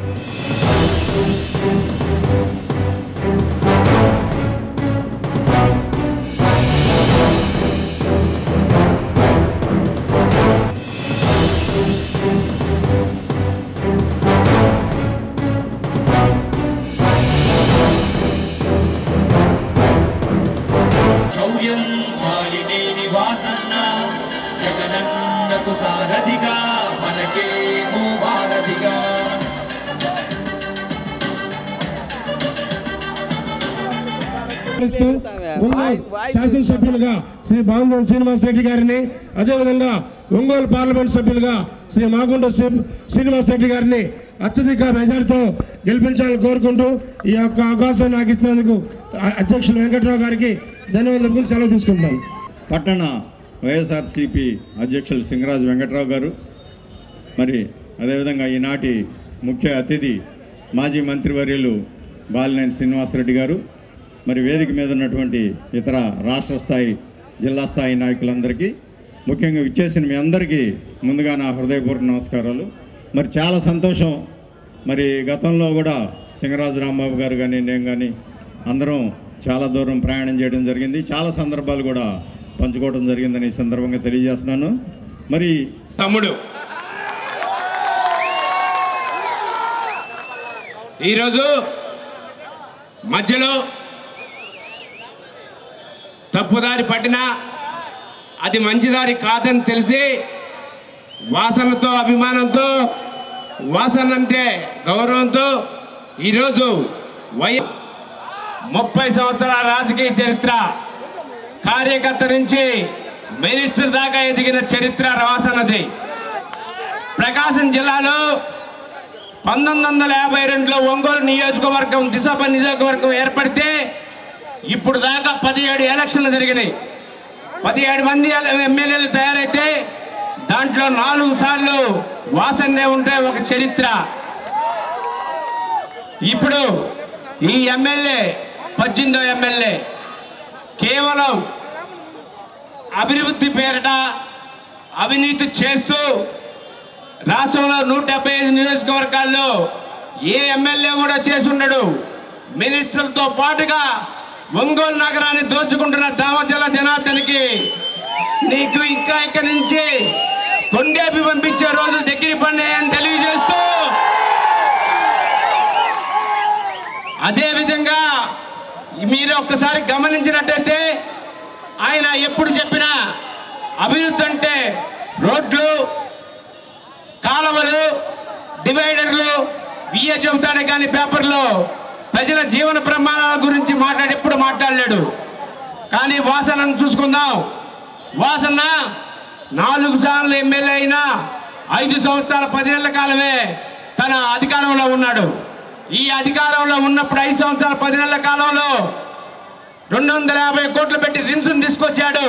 శౌర్యం మాలినేని వాసన్న జగనన్నకు సారథిగా మనకే వారధిగా చేస్తూ ఒంగోలు శాసనసభ్యులుగా శ్రీ బాంగోన్ శ్రీనివాస్ రెడ్డి గారిని అదేవిధంగా ఒంగోలు పార్లమెంట్ సభ్యులుగా శ్రీ మాగుంట శ్రీ- శ్రీనివాస్ రెడ్డి గారిని అత్యధిక మెజార్టీతో గెలిపించాలని కోరుకుంటూ ఈ యొక్క అవకాశం నాకు ఇచ్చినందుకు అ- అధ్యక్షులు వెంకట్రావు గారికి ధన్యవాదాలు సెలవు తీసుకుంటాను పట్టణ వైఎస్ఆర్సిపి అధ్యక్షులు సింగరాజు వెంకట్రావు గారు మరి అదేవిధంగా ఈనాటి ముఖ్య అతిథి మాజీ మంత్రివర్యులు బాలినేని శ్రీనివాసరెడ్డి గారు మరి వేదిక మీద ఉన్నటువంటి ఇతర రాష్ట్ర స్థాయి జిల్లా స్థాయి నాయకులందరికీ ముఖ్యంగా విచ్చేసిన మీ అందరికీ ముందుగా నా హృదయపూర్వక నమస్కారాలు మరి చాలా సంతోషం మరి గతంలో కూడా సింగరాజు రాంబాబు గారు కానీ నేను కానీ అందరం చాలా దూరం ప్రయాణం చేయడం జరిగింది చాలా సందర్భాలు కూడా పంచుకోవడం జరిగిందని ఈ సందర్భంగా తెలియజేస్తున్నాను మరి తమ్ముడు ఈరోజు మధ్యలో తప్పుదారి పట్టినా అది మంచిదారి కాదని తెలిసి వాసనతో అభిమానంతో వాసన అంటే గౌరవంతో ఈరోజు వై ముప్పై సంవత్సరాల రాజకీయ చరిత్ర కార్యకర్త నుంచి మినిస్టర్ దాకా ఎదిగిన చరిత్ర వాసనది ప్రకాశం జిల్లాలో పంతొమ్మిది వందల యాభై రెండులో ఒంగోలు నియోజకవర్గం దిశప నియోజకవర్గం ఏర్పడితే ఇప్పుడు దాకా పదిహేడు ఎలక్షన్లు జరిగినాయి పదిహేడు మంది ఎమ్మెల్యేలు తయారైతే దాంట్లో నాలుగు సార్లు వాసన్నే ఉంటే ఒక చరిత్ర ఇప్పుడు ఈ ఎమ్మెల్యే పద్దెనిమిదో ఎమ్మెల్యే కేవలం అభివృద్ధి పేరిట అవినీతి చేస్తూ రాష్ట్రంలో నూట డెబ్బై ఐదు నియోజకవర్గాల్లో ఏ ఎమ్మెల్యే కూడా చేసి ఉండడు మినిస్టర్లతో పాటుగా ఒంగోలు నగరాన్ని దోచుకుంటున్న దామచల జనార్దన్కి నీకు ఇంకా ఇక్కడి నుంచి కొండేపి పంపించే రోజులు దగ్గర పడినాయని తెలియజేస్తూ అదే విధంగా మీరు ఒక్కసారి గమనించినట్టయితే ఆయన ఎప్పుడు చెప్పినా అభివృద్ధి అంటే రోడ్లు కాలువలు డివైడర్లు విఏ చెబుతాడే కానీ పేపర్లో ప్రజల జీవన ప్రమాణాల గురించి మాట్లాడి ఎప్పుడు మాట్లాడలేడు కానీ వాసనను చూసుకుందాం వాసన నాలుగు సార్లు ఎమ్మెల్యే అయినా ఐదు సంవత్సరాల పది నెలల కాలమే తన అధికారంలో ఉన్నాడు ఈ అధికారంలో ఉన్నప్పుడు ఐదు సంవత్సరాల పది నెలల కాలంలో రెండు వందల యాభై కోట్లు పెట్టి రిన్సును తీసుకొచ్చాడు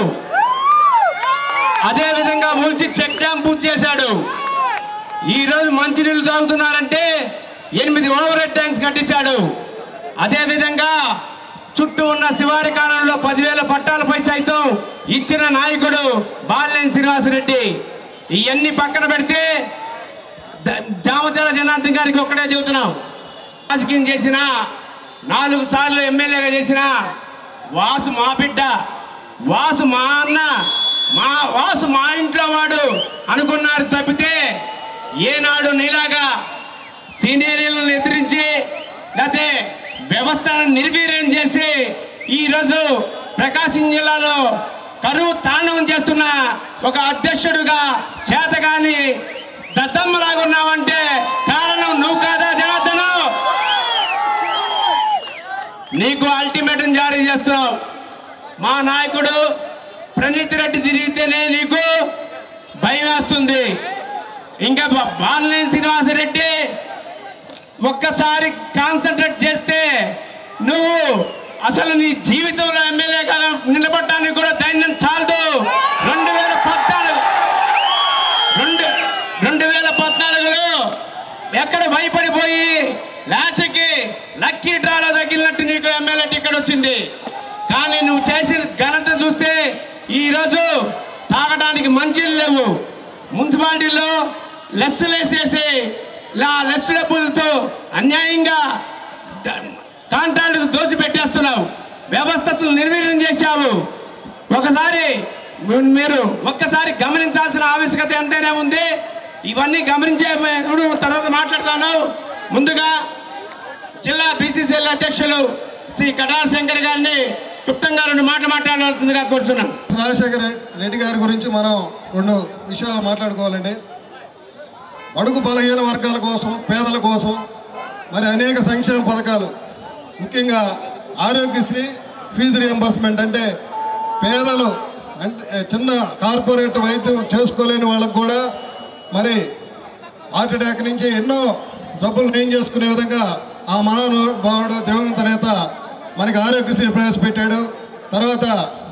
అదే విధంగా ముల్చి చెక్ డ్యాం పూర్తి చేశాడు ఈ రోజు మంచినీళ్ళు తాగుతున్నారంటే ఎనిమిది ఓవర్ హెడ్ ట్యాంక్స్ కట్టించాడు అదే విధంగా చుట్టూ ఉన్న శివారి కాలంలో పదివేల పట్టాలపై సైతం ఇచ్చిన నాయకుడు బాలినేని శ్రీనివాసరెడ్డి ఇవన్నీ పక్కన పెడితే ద- దామచల జనార్దన్ గారికి ఒక్కడే చెబుతున్నాం రాజకీయం చేసిన నాలుగు సార్లు ఎమ్మెల్యేగా చేసిన వాసు మా బిడ్డ వాసు మా అన్న మా వాసు మా ఇంట్లో వాడు అనుకున్నారు తప్పితే ఏనాడు నీలాగా సీనియర్లను ఎదిరించి లేకపోతే వ్యవస్థను నిర్వీర్యం చేసి ఈరోజు ప్రకాశం జిల్లాలో కరువు తాండవం చేస్తున్న ఒక అధ్యక్షుడుగా చేతగాని దద్దమ్మలాగా ఉన్నావంటే కారణం నువ్వు కాదా జనార్దను నీకు అల్టిమేటం జారీ చేస్తున్నావు మా నాయకుడు ప్రణీత్ రెడ్డి తిరిగితేనే నీకు భయం వేస్తుంది ఇంకా బా- బాలినేని శ్రీనివాసరెడ్డి ఒక్కసారి కాన్సన్ట్రేట్ చేస్తే నువ్వు అసలు నీ జీవితంలో ఎమ్మెల్యేగా నిలబడటానికి కూడా ధైర్యం చాలదు రెండు వేల పద్నాలుగు రెండు రెండు వేల పద్నాలుగులో ఎక్కడ భయపడిపోయి లాస్ట్కి లక్కీ డ్రాలో తగిలినట్టు నీకు ఎమ్మెల్యే టికెట్ వచ్చింది కానీ నువ్వు చేసిన ఘనత చూస్తే ఈరోజు తాగడానికి మంచిలు లేవు మున్సిపాలిటీలో లెస్సులు వేసేసి ఇలా లెస్ డబ్బులతో అన్యాయంగా ద- కాంట్రాక్టుకు దోసి పెట్టేస్తున్నావు వ్యవస్థను నిర్వీర్యం చేశావు ఒకసారి మీ- మీరు ఒక్కసారి గమనించాల్సిన ఆవశ్యకత ఎంతైనా ఉంది ఇవన్నీ గమనించే తర్వాత మాట్లాడతాను ముందుగా జిల్లా బీసీసీఎల్ అధ్యక్షులు శ్రీ కటార్ శంకర్ గారిని క్లుప్తంగా రెండు మాటలు మాట్లాడాల్సిందిగా కోరుచున్నాను రాజశేఖర రెడ్డి గారి గురించి మనం రెండు విషయాలు మాట్లాడుకోవాలండి అడుగు బలహీన వర్గాల కోసం పేదల కోసం మరి అనేక సంక్షేమ పథకాలు ముఖ్యంగా ఆరోగ్యశ్రీ ఫీజు రియంబర్స్మెంట్ అంటే పేదలు అంటే చిన్న కార్పొరేట్ వైద్యం చేసుకోలేని వాళ్ళకు కూడా మరి హార్ట్ అటాక్ నుంచి ఎన్నో జబ్బులు నయం చేసుకునే విధంగా ఆ మహానుభావుడు దివంగత నేత మనకి ఆరోగ్యశ్రీ ప్రవేశపెట్టాడు తర్వాత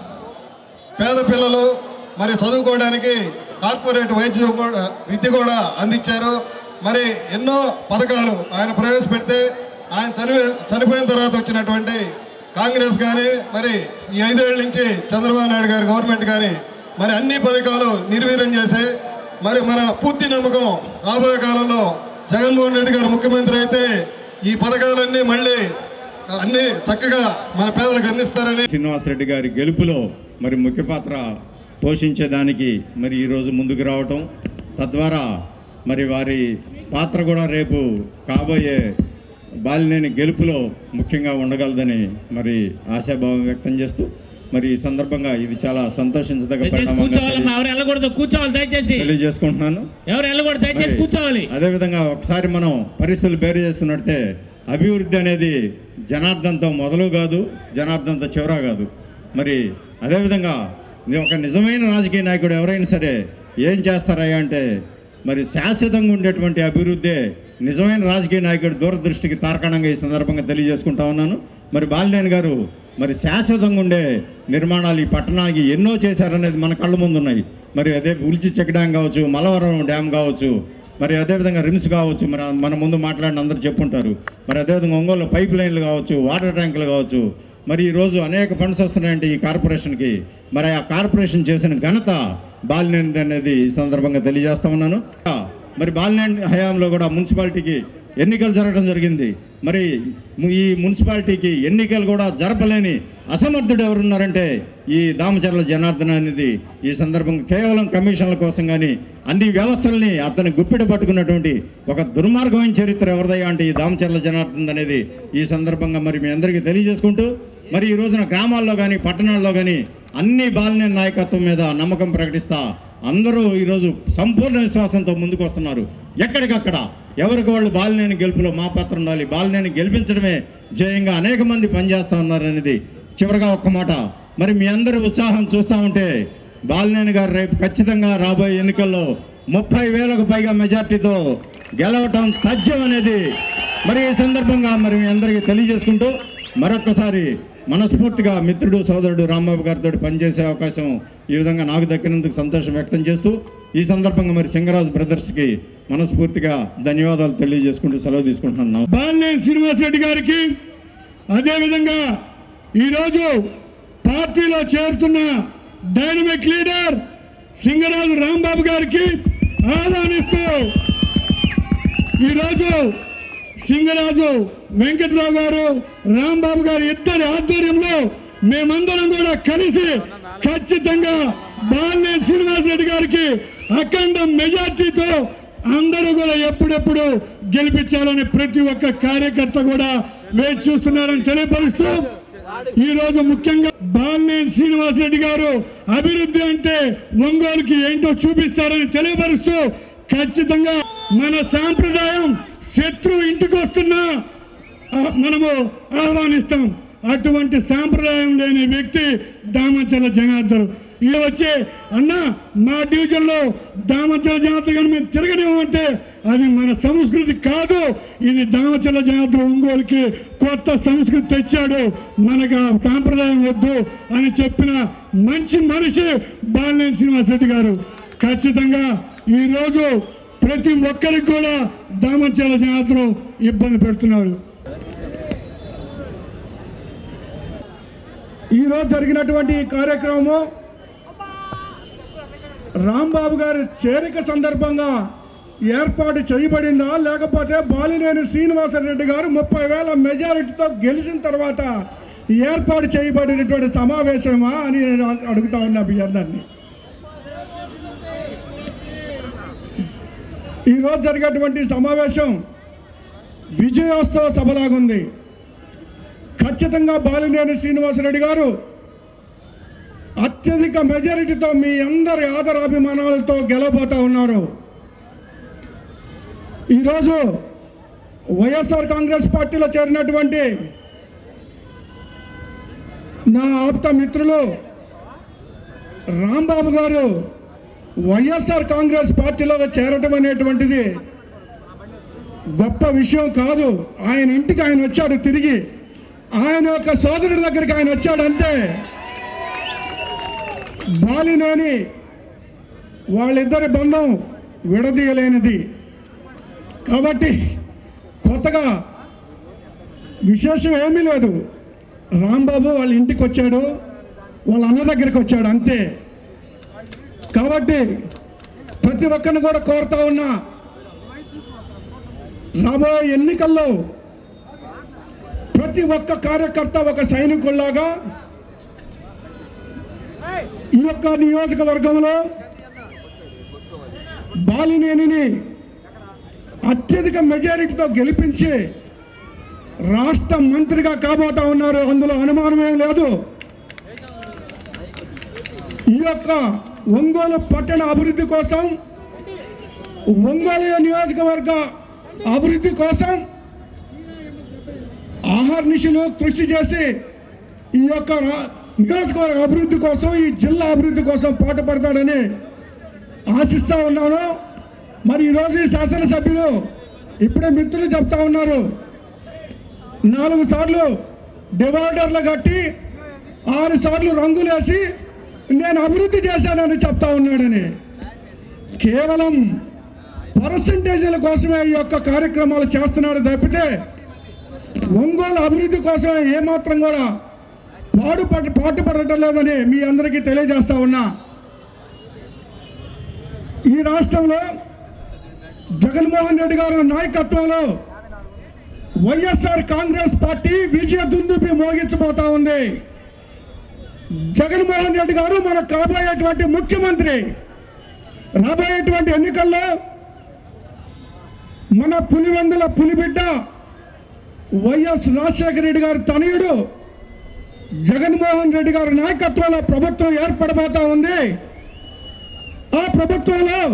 పేద పిల్లలు మరి చదువుకోవడానికి కార్పొరేట్ వైద్యం కూడా విద్య కూడా అందించారు మరి ఎన్నో పథకాలు ఆయన ప్రవేశపెడితే ఆయన చనిపో చనిపోయిన తర్వాత వచ్చినటువంటి కాంగ్రెస్ కానీ మరి ఈ ఐదేళ్ల నుంచి చంద్రబాబు నాయుడు గారి గవర్నమెంట్ కానీ మరి అన్ని పథకాలు నిర్వీర్యం చేసే మరి మన పూర్తి నమ్మకం రాబోయే కాలంలో జగన్మోహన్ రెడ్డి గారు ముఖ్యమంత్రి అయితే ఈ పథకాలన్నీ మళ్ళీ అన్నీ చక్కగా మన పేదలకు అందిస్తారని శ్రీనివాసరెడ్డి గారి గెలుపులో మరి ముఖ్య పాత్ర పోషించేదానికి మరి ఈరోజు ముందుకు రావటం తద్వారా మరి వారి పాత్ర కూడా రేపు కాబోయే బాలినేని గెలుపులో ముఖ్యంగా ఉండగలదని మరి ఆశాభావం వ్యక్తం చేస్తూ మరి ఈ సందర్భంగా ఇది చాలా సంతోషించదగ్గ దయచేసి పరిణామంగా కూర్చోవాలమ్మా ఎవరు వెళ్ళకూడదు కూర్చోవాలి దయచేసి తెలియజేసుకుంటున్నాను ఎవరు వెళ్ళకూడదు దయచేసి మరి కూర్చోవాలి అదేవిధంగా ఒకసారి మనం పరిస్థితులు బేరు చేస్తున్నట్టే అభివృద్ధి అనేది జనార్దన్తో మొదలు కాదు జనార్దన్తో చివర కాదు మరి అదేవిధంగా ఇది ఒక నిజమైన రాజకీయ నాయకుడు ఎవరైనా సరే ఏం చేస్తారయ్యా అంటే మరి శాశ్వతంగా ఉండేటువంటి అభివృద్ధే నిజమైన రాజకీయ నాయకుడు దూరదృష్టికి తార్కాణంగా ఈ సందర్భంగా తెలియజేసుకుంటా ఉన్నాను మరి బాలినేని గారు మరి శాశ్వతంగా ఉండే నిర్మాణాలు ఈ పట్టణానికి ఎన్నో చేశారనేది మన కళ్ళ ముందు ఉన్నాయి మరి అదే ఉల్చి చెక్ డ్యామ్ కావచ్చు మలవరం డ్యామ్ కావచ్చు మరి అదేవిధంగా రిమ్స్ కావచ్చు మరి మన ముందు మాట్లాడిన అందరూ చెప్పుంటారు మరి అదేవిధంగా ఒంగోలు పైప్ లైన్లు కావచ్చు వాటర్ ట్యాంకులు కావచ్చు మరి ఈరోజు అనేక ఫండ్స్ వస్తున్నాయంటే ఈ కార్పొరేషన్కి మరి ఆ కార్పొరేషన్ చేసిన ఘనత బాలినేనిది అనేది ఈ సందర్భంగా తెలియజేస్తా ఉన్నాను మరి బాలినేని హయాంలో కూడా మున్సిపాలిటీకి ఎన్నికలు జరగడం జరిగింది మరి ము- ఈ మున్సిపాలిటీకి ఎన్నికలు కూడా జరపలేని అసమర్థుడు ఎవరున్నారంటే ఈ దామచర్ల జనార్దన్ అనేది ఈ సందర్భంగా కేవలం కమిషన్ల కోసం కానీ అన్ని వ్యవస్థల్ని అతని గుప్పిట పట్టుకున్నటువంటి ఒక దుర్మార్గమైన చరిత్ర ఎవరిదయ్యా అంటే ఈ దామచర్ల జనార్దన్ అనేది ఈ సందర్భంగా మరి మీ అందరికీ తెలియజేసుకుంటూ మరి ఈ రోజున గ్రామాల్లో కానీ పట్టణాల్లో కానీ అన్ని బాలినేని నాయకత్వం మీద నమ్మకం ప్రకటిస్తా అందరూ ఈరోజు సంపూర్ణ విశ్వాసంతో ముందుకు వస్తున్నారు ఎక్కడికక్కడ ఎవరికి వాళ్ళు బాలినేని గెలుపులో మా పాత్ర ఉండాలి బాలినేని గెలిపించడమే ధ్యేయంగా అనేక మంది పనిచేస్తా ఉన్నారు అనేది చివరిగా ఒక్క మాట మరి మీ అందరి ఉత్సాహం చూస్తూ ఉంటే బాలినేని గారు రేపు ఖచ్చితంగా రాబోయే ఎన్నికల్లో ముప్పై వేలకు పైగా మెజార్టీతో గెలవటం తథ్యం అనేది మరి ఈ సందర్భంగా మరి మీ అందరికీ తెలియజేసుకుంటూ మరొక్కసారి మనస్ఫూర్తిగా మిత్రుడు సోదరుడు రాంబాబు గారితో పనిచేసే అవకాశం ఈ విధంగా నాకు దక్కినందుకు సంతోషం వ్యక్తం చేస్తూ ఈ సందర్భంగా మరి సింగరాజ్ బ్రదర్స్కి మనస్ఫూర్తిగా ధన్యవాదాలు తెలియజేసుకుంటూ సెలవు తీసుకుంటున్నాను బాలినేని శ్రీనివాసరెడ్డి గారికి అదేవిధంగా ఈరోజు పార్టీలో చేరుతున్న డైనమిక్ లీడర్ సింగరాజు రాంబాబు గారికి ఆహ్వానిస్తూ ఈరోజు సింగరాజు వెంకట్రావు గారు రాంబాబు గారు ఇద్దరి ఆధ్వర్యంలో మేమందరం కూడా కలిసి ఖచ్చితంగా బాలినేని శ్రీనివాసరెడ్డి గారికి అఖండ మెజార్టీతో అందరూ కూడా ఎప్పుడెప్పుడు గెలిపించాలని ప్రతి ఒక్క కార్యకర్త కూడా వేచి చూస్తున్నారని తెలియపరుస్తూ ఈ రోజు ముఖ్యంగా బాలినేని శ్రీనివాసరెడ్డి గారు అభివృద్ధి అంటే ఒంగోలుకి ఏంటో చూపిస్తారని తెలియపరుస్తూ ఖచ్చితంగా మన సాంప్రదాయం శత్రువు ఇంటికి వస్తున్నా ఆ, మనము ఆహ్వానిస్తాం అటువంటి సాంప్రదాయం లేని వ్యక్తి దామచల జనార్దన్ ఇది వచ్చి అన్న మా డివిజన్లో దామచల జనార్దన్ గారిని మేము తిరగనివ్వమంటే అది మన సంస్కృతి కాదు ఇది దామచల జనార్దన్ ఒంగోలుకి కొత్త సంస్కృతి తెచ్చాడు మనకు ఆ సాంప్రదాయం వద్దు అని చెప్పిన మంచి మనిషి బాలినేని శ్రీనివాసరెడ్డి గారు ఖచ్చితంగా ఈరోజు ప్రతి ఒక్కరికి కూడా దామచల జనార్దన్ ఇబ్బంది పెడుతున్నాడు ఈరోజు జరిగినటువంటి ఈ కార్యక్రమము రాంబాబు గారి చేరిక సందర్భంగా ఏర్పాటు చేయబడిందా లేకపోతే బాలినేని శ్రీనివాసరెడ్డి గారు ముప్పై వేల మెజారిటీతో గెలిచిన తర్వాత ఏర్పాటు చేయబడినటువంటి సమావేశమా అని నేను అడుగుతా ఉన్నా మీ అందరినీ ఈరోజు జరిగేటువంటి సమావేశం విజయోత్సవ సభలాగుంది ఖచ్చితంగా బాలినేని శ్రీనివాసరెడ్డి గారు అత్యధిక మెజారిటీతో మీ అందరి ఆదరాభిమానాలతో గెలవబోతా ఉన్నారు ఈరోజు వైఎస్ఆర్ కాంగ్రెస్ పార్టీలో చేరినటువంటి నా ఆప్త మిత్రులు రాంబాబు గారు వైఎస్ఆర్ కాంగ్రెస్ పార్టీలో చేరటం అనేటువంటిది గొప్ప విషయం కాదు ఆయన ఇంటికి ఆయన వచ్చాడు తిరిగి ఆయన యొక్క సోదరుడి దగ్గరికి ఆయన వచ్చాడు అంతే బాలినేని వాళ్ళిద్దరి బంధం విడదీయలేనిది కాబట్టి కొత్తగా విశేషం ఏమీ లేదు రాంబాబు వాళ్ళ ఇంటికి వచ్చాడు వాళ్ళ అన్న దగ్గరికి వచ్చాడు అంతే కాబట్టి ప్రతి ఒక్కరిని కూడా కోరుతా ఉన్నా రాబోయే ఎన్నికల్లో ప్రతి ఒక్క కార్యకర్త ఒక సైనికుల్లాగా ఈ యొక్క నియోజకవర్గంలో బాలినేనిని అత్యధిక మెజారిటీతో గెలిపించి రాష్ట్ర మంత్రిగా కాబోతా ఉన్నారు అందులో అనుమానం ఏం లేదు ఈ యొక్క ఒంగోలు పట్టణ అభివృద్ధి కోసం ఒంగోలు నియోజకవర్గ అభివృద్ధి కోసం ఆహర్నిశలు కృషి చేసి ఈ యొక్క రా- నియోజకవర్గ అభివృద్ధి కోసం ఈ జిల్లా అభివృద్ధి కోసం పాటుపడతాడని ఆశిస్తూ ఉన్నాను మరి ఈరోజు ఈ శాసనసభ్యులు ఇప్పుడే మిత్రులు చెప్తా ఉన్నారు నాలుగు సార్లు డివైడర్లు కట్టి ఆరు సార్లు రంగులేసి నేను అభివృద్ధి చేశానని చెప్తా ఉన్నాడని కేవలం పర్సంటేజీల కోసమే ఈ యొక్క కార్యక్రమాలు చేస్తున్నాడు తప్పితే ఒంగోలు అభివృద్ధి కోసం ఏమాత్రం కూడా పాడు పడ పాటుపడటం లేదని మీ అందరికీ తెలియజేస్తా ఉన్నా ఈ రాష్ట్రంలో జగన్మోహన్ రెడ్డి గారి నాయకత్వంలో వైఎస్ఆర్ కాంగ్రెస్ పార్టీ విజయ దుందుబి మోగించబోతా ఉంది జగన్మోహన్ రెడ్డి గారు మనకు కాబోయేటువంటి ముఖ్యమంత్రి రాబోయేటువంటి ఎన్నికల్లో మన పులివెందుల పులిబిడ్డ వైఎస్ రాజశేఖర రెడ్డి గారి తనయుడు జగన్మోహన్ రెడ్డి గారి నాయకత్వంలో ప్రభుత్వం ఏర్పడబోతా ఉంది ఆ ప్రభుత్వంలో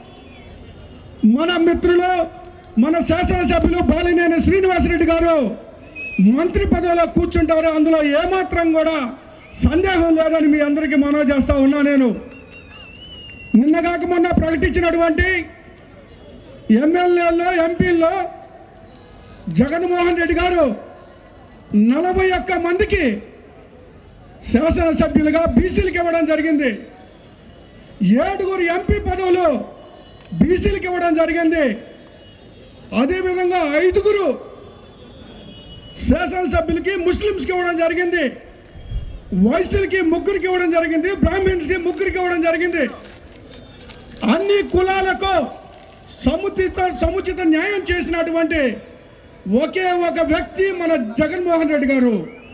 మన మిత్రులు మన శాసనసభ్యులు బాలినేని శ్రీనివాసరెడ్డి గారు మంత్రి పదవిలో కూర్చుంటారు అందులో ఏమాత్రం కూడా సందేహం లేదని మీ అందరికీ మనవి చేస్తా ఉన్నా నేను నిన్నగాక మొన్న ప్రకటించినటువంటి ఎమ్మెల్యేల్లో ఎంపీల్లో జగన్మోహన్ రెడ్డి గారు నలభై ఒక్క మందికి శాసనసభ్యులుగా బీసీలకు ఇవ్వడం జరిగింది ఏడుగురు ఎంపీ పదవులు బీసీలకు ఇవ్వడం జరిగింది అదేవిధంగా ఐదుగురు శాసనసభ్యులకి ముస్లిమ్స్కి ఇవ్వడం జరిగింది వైశ్యులకి ముగ్గురికి ఇవ్వడం జరిగింది బ్రాహ్మణ్స్కి ముగ్గురికి ఇవ్వడం జరిగింది అన్ని కులాలకు సముచిత సముచిత న్యాయం చేసినటువంటి ఒకే ఒక వ్యక్తి మన జగన్మోహన్ రెడ్డి గారు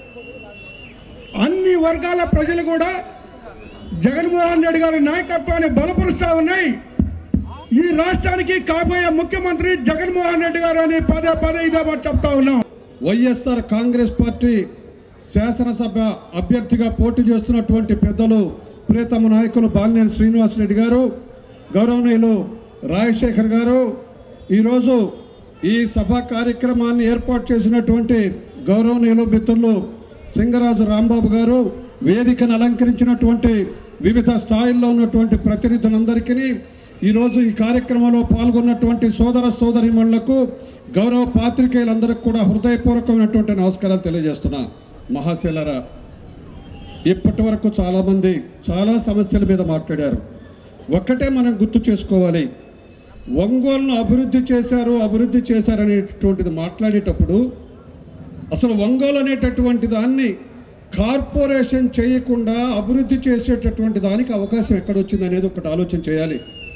అన్ని వర్గాల ప్రజలు కూడా జగన్మోహన్ రెడ్డి గారి నాయకత్వాన్ని బలపరుస్తా ఉన్నాయి ఈ రాష్ట్రానికి కాబోయే ముఖ్యమంత్రి జగన్మోహన్ రెడ్డి గారు అని పదే పదే ఇదే మాట చెప్తా ఉన్నాం వైఎస్ఆర్ కాంగ్రెస్ పార్టీ శాసనసభ అభ్యర్థిగా పోటీ చేస్తున్నటువంటి పెద్దలు ప్రియతమ నాయకులు బాలినేని శ్రీనివాసరెడ్డి గారు గౌరవనీయులు రాజశేఖర్ గారు ఈరోజు ఈ సభ కార్యక్రమాన్ని ఏర్పాటు చేసినటువంటి గౌరవనీయులు మిత్రులు సింగరాజు రాంబాబు గారు వేదికను అలంకరించినటువంటి వివిధ స్థాయిల్లో ఉన్నటువంటి ప్రతినిధులందరికీ ఈరోజు ఈ కార్యక్రమంలో పాల్గొన్నటువంటి సోదర సోదరిమణులకు గౌరవ పాత్రికేయులందరికీ కూడా హృదయపూర్వకమైనటువంటి నమస్కారాలు తెలియజేస్తున్నా మహాశిలరా ఇప్పటి వరకు చాలామంది చాలా సమస్యల మీద మాట్లాడారు ఒక్కటే మనం గుర్తు చేసుకోవాలి ఒంగోలును అభివృద్ధి చేశారు అభివృద్ధి చేశారు అనేటటువంటిది మాట్లాడేటప్పుడు అసలు ఒంగోలు అనేటటువంటి దాన్ని కార్పొరేషన్ చేయకుండా అభివృద్ధి చేసేటటువంటి దానికి అవకాశం ఎక్కడొచ్చింది అనేది ఒకటి ఆలోచన చేయాలి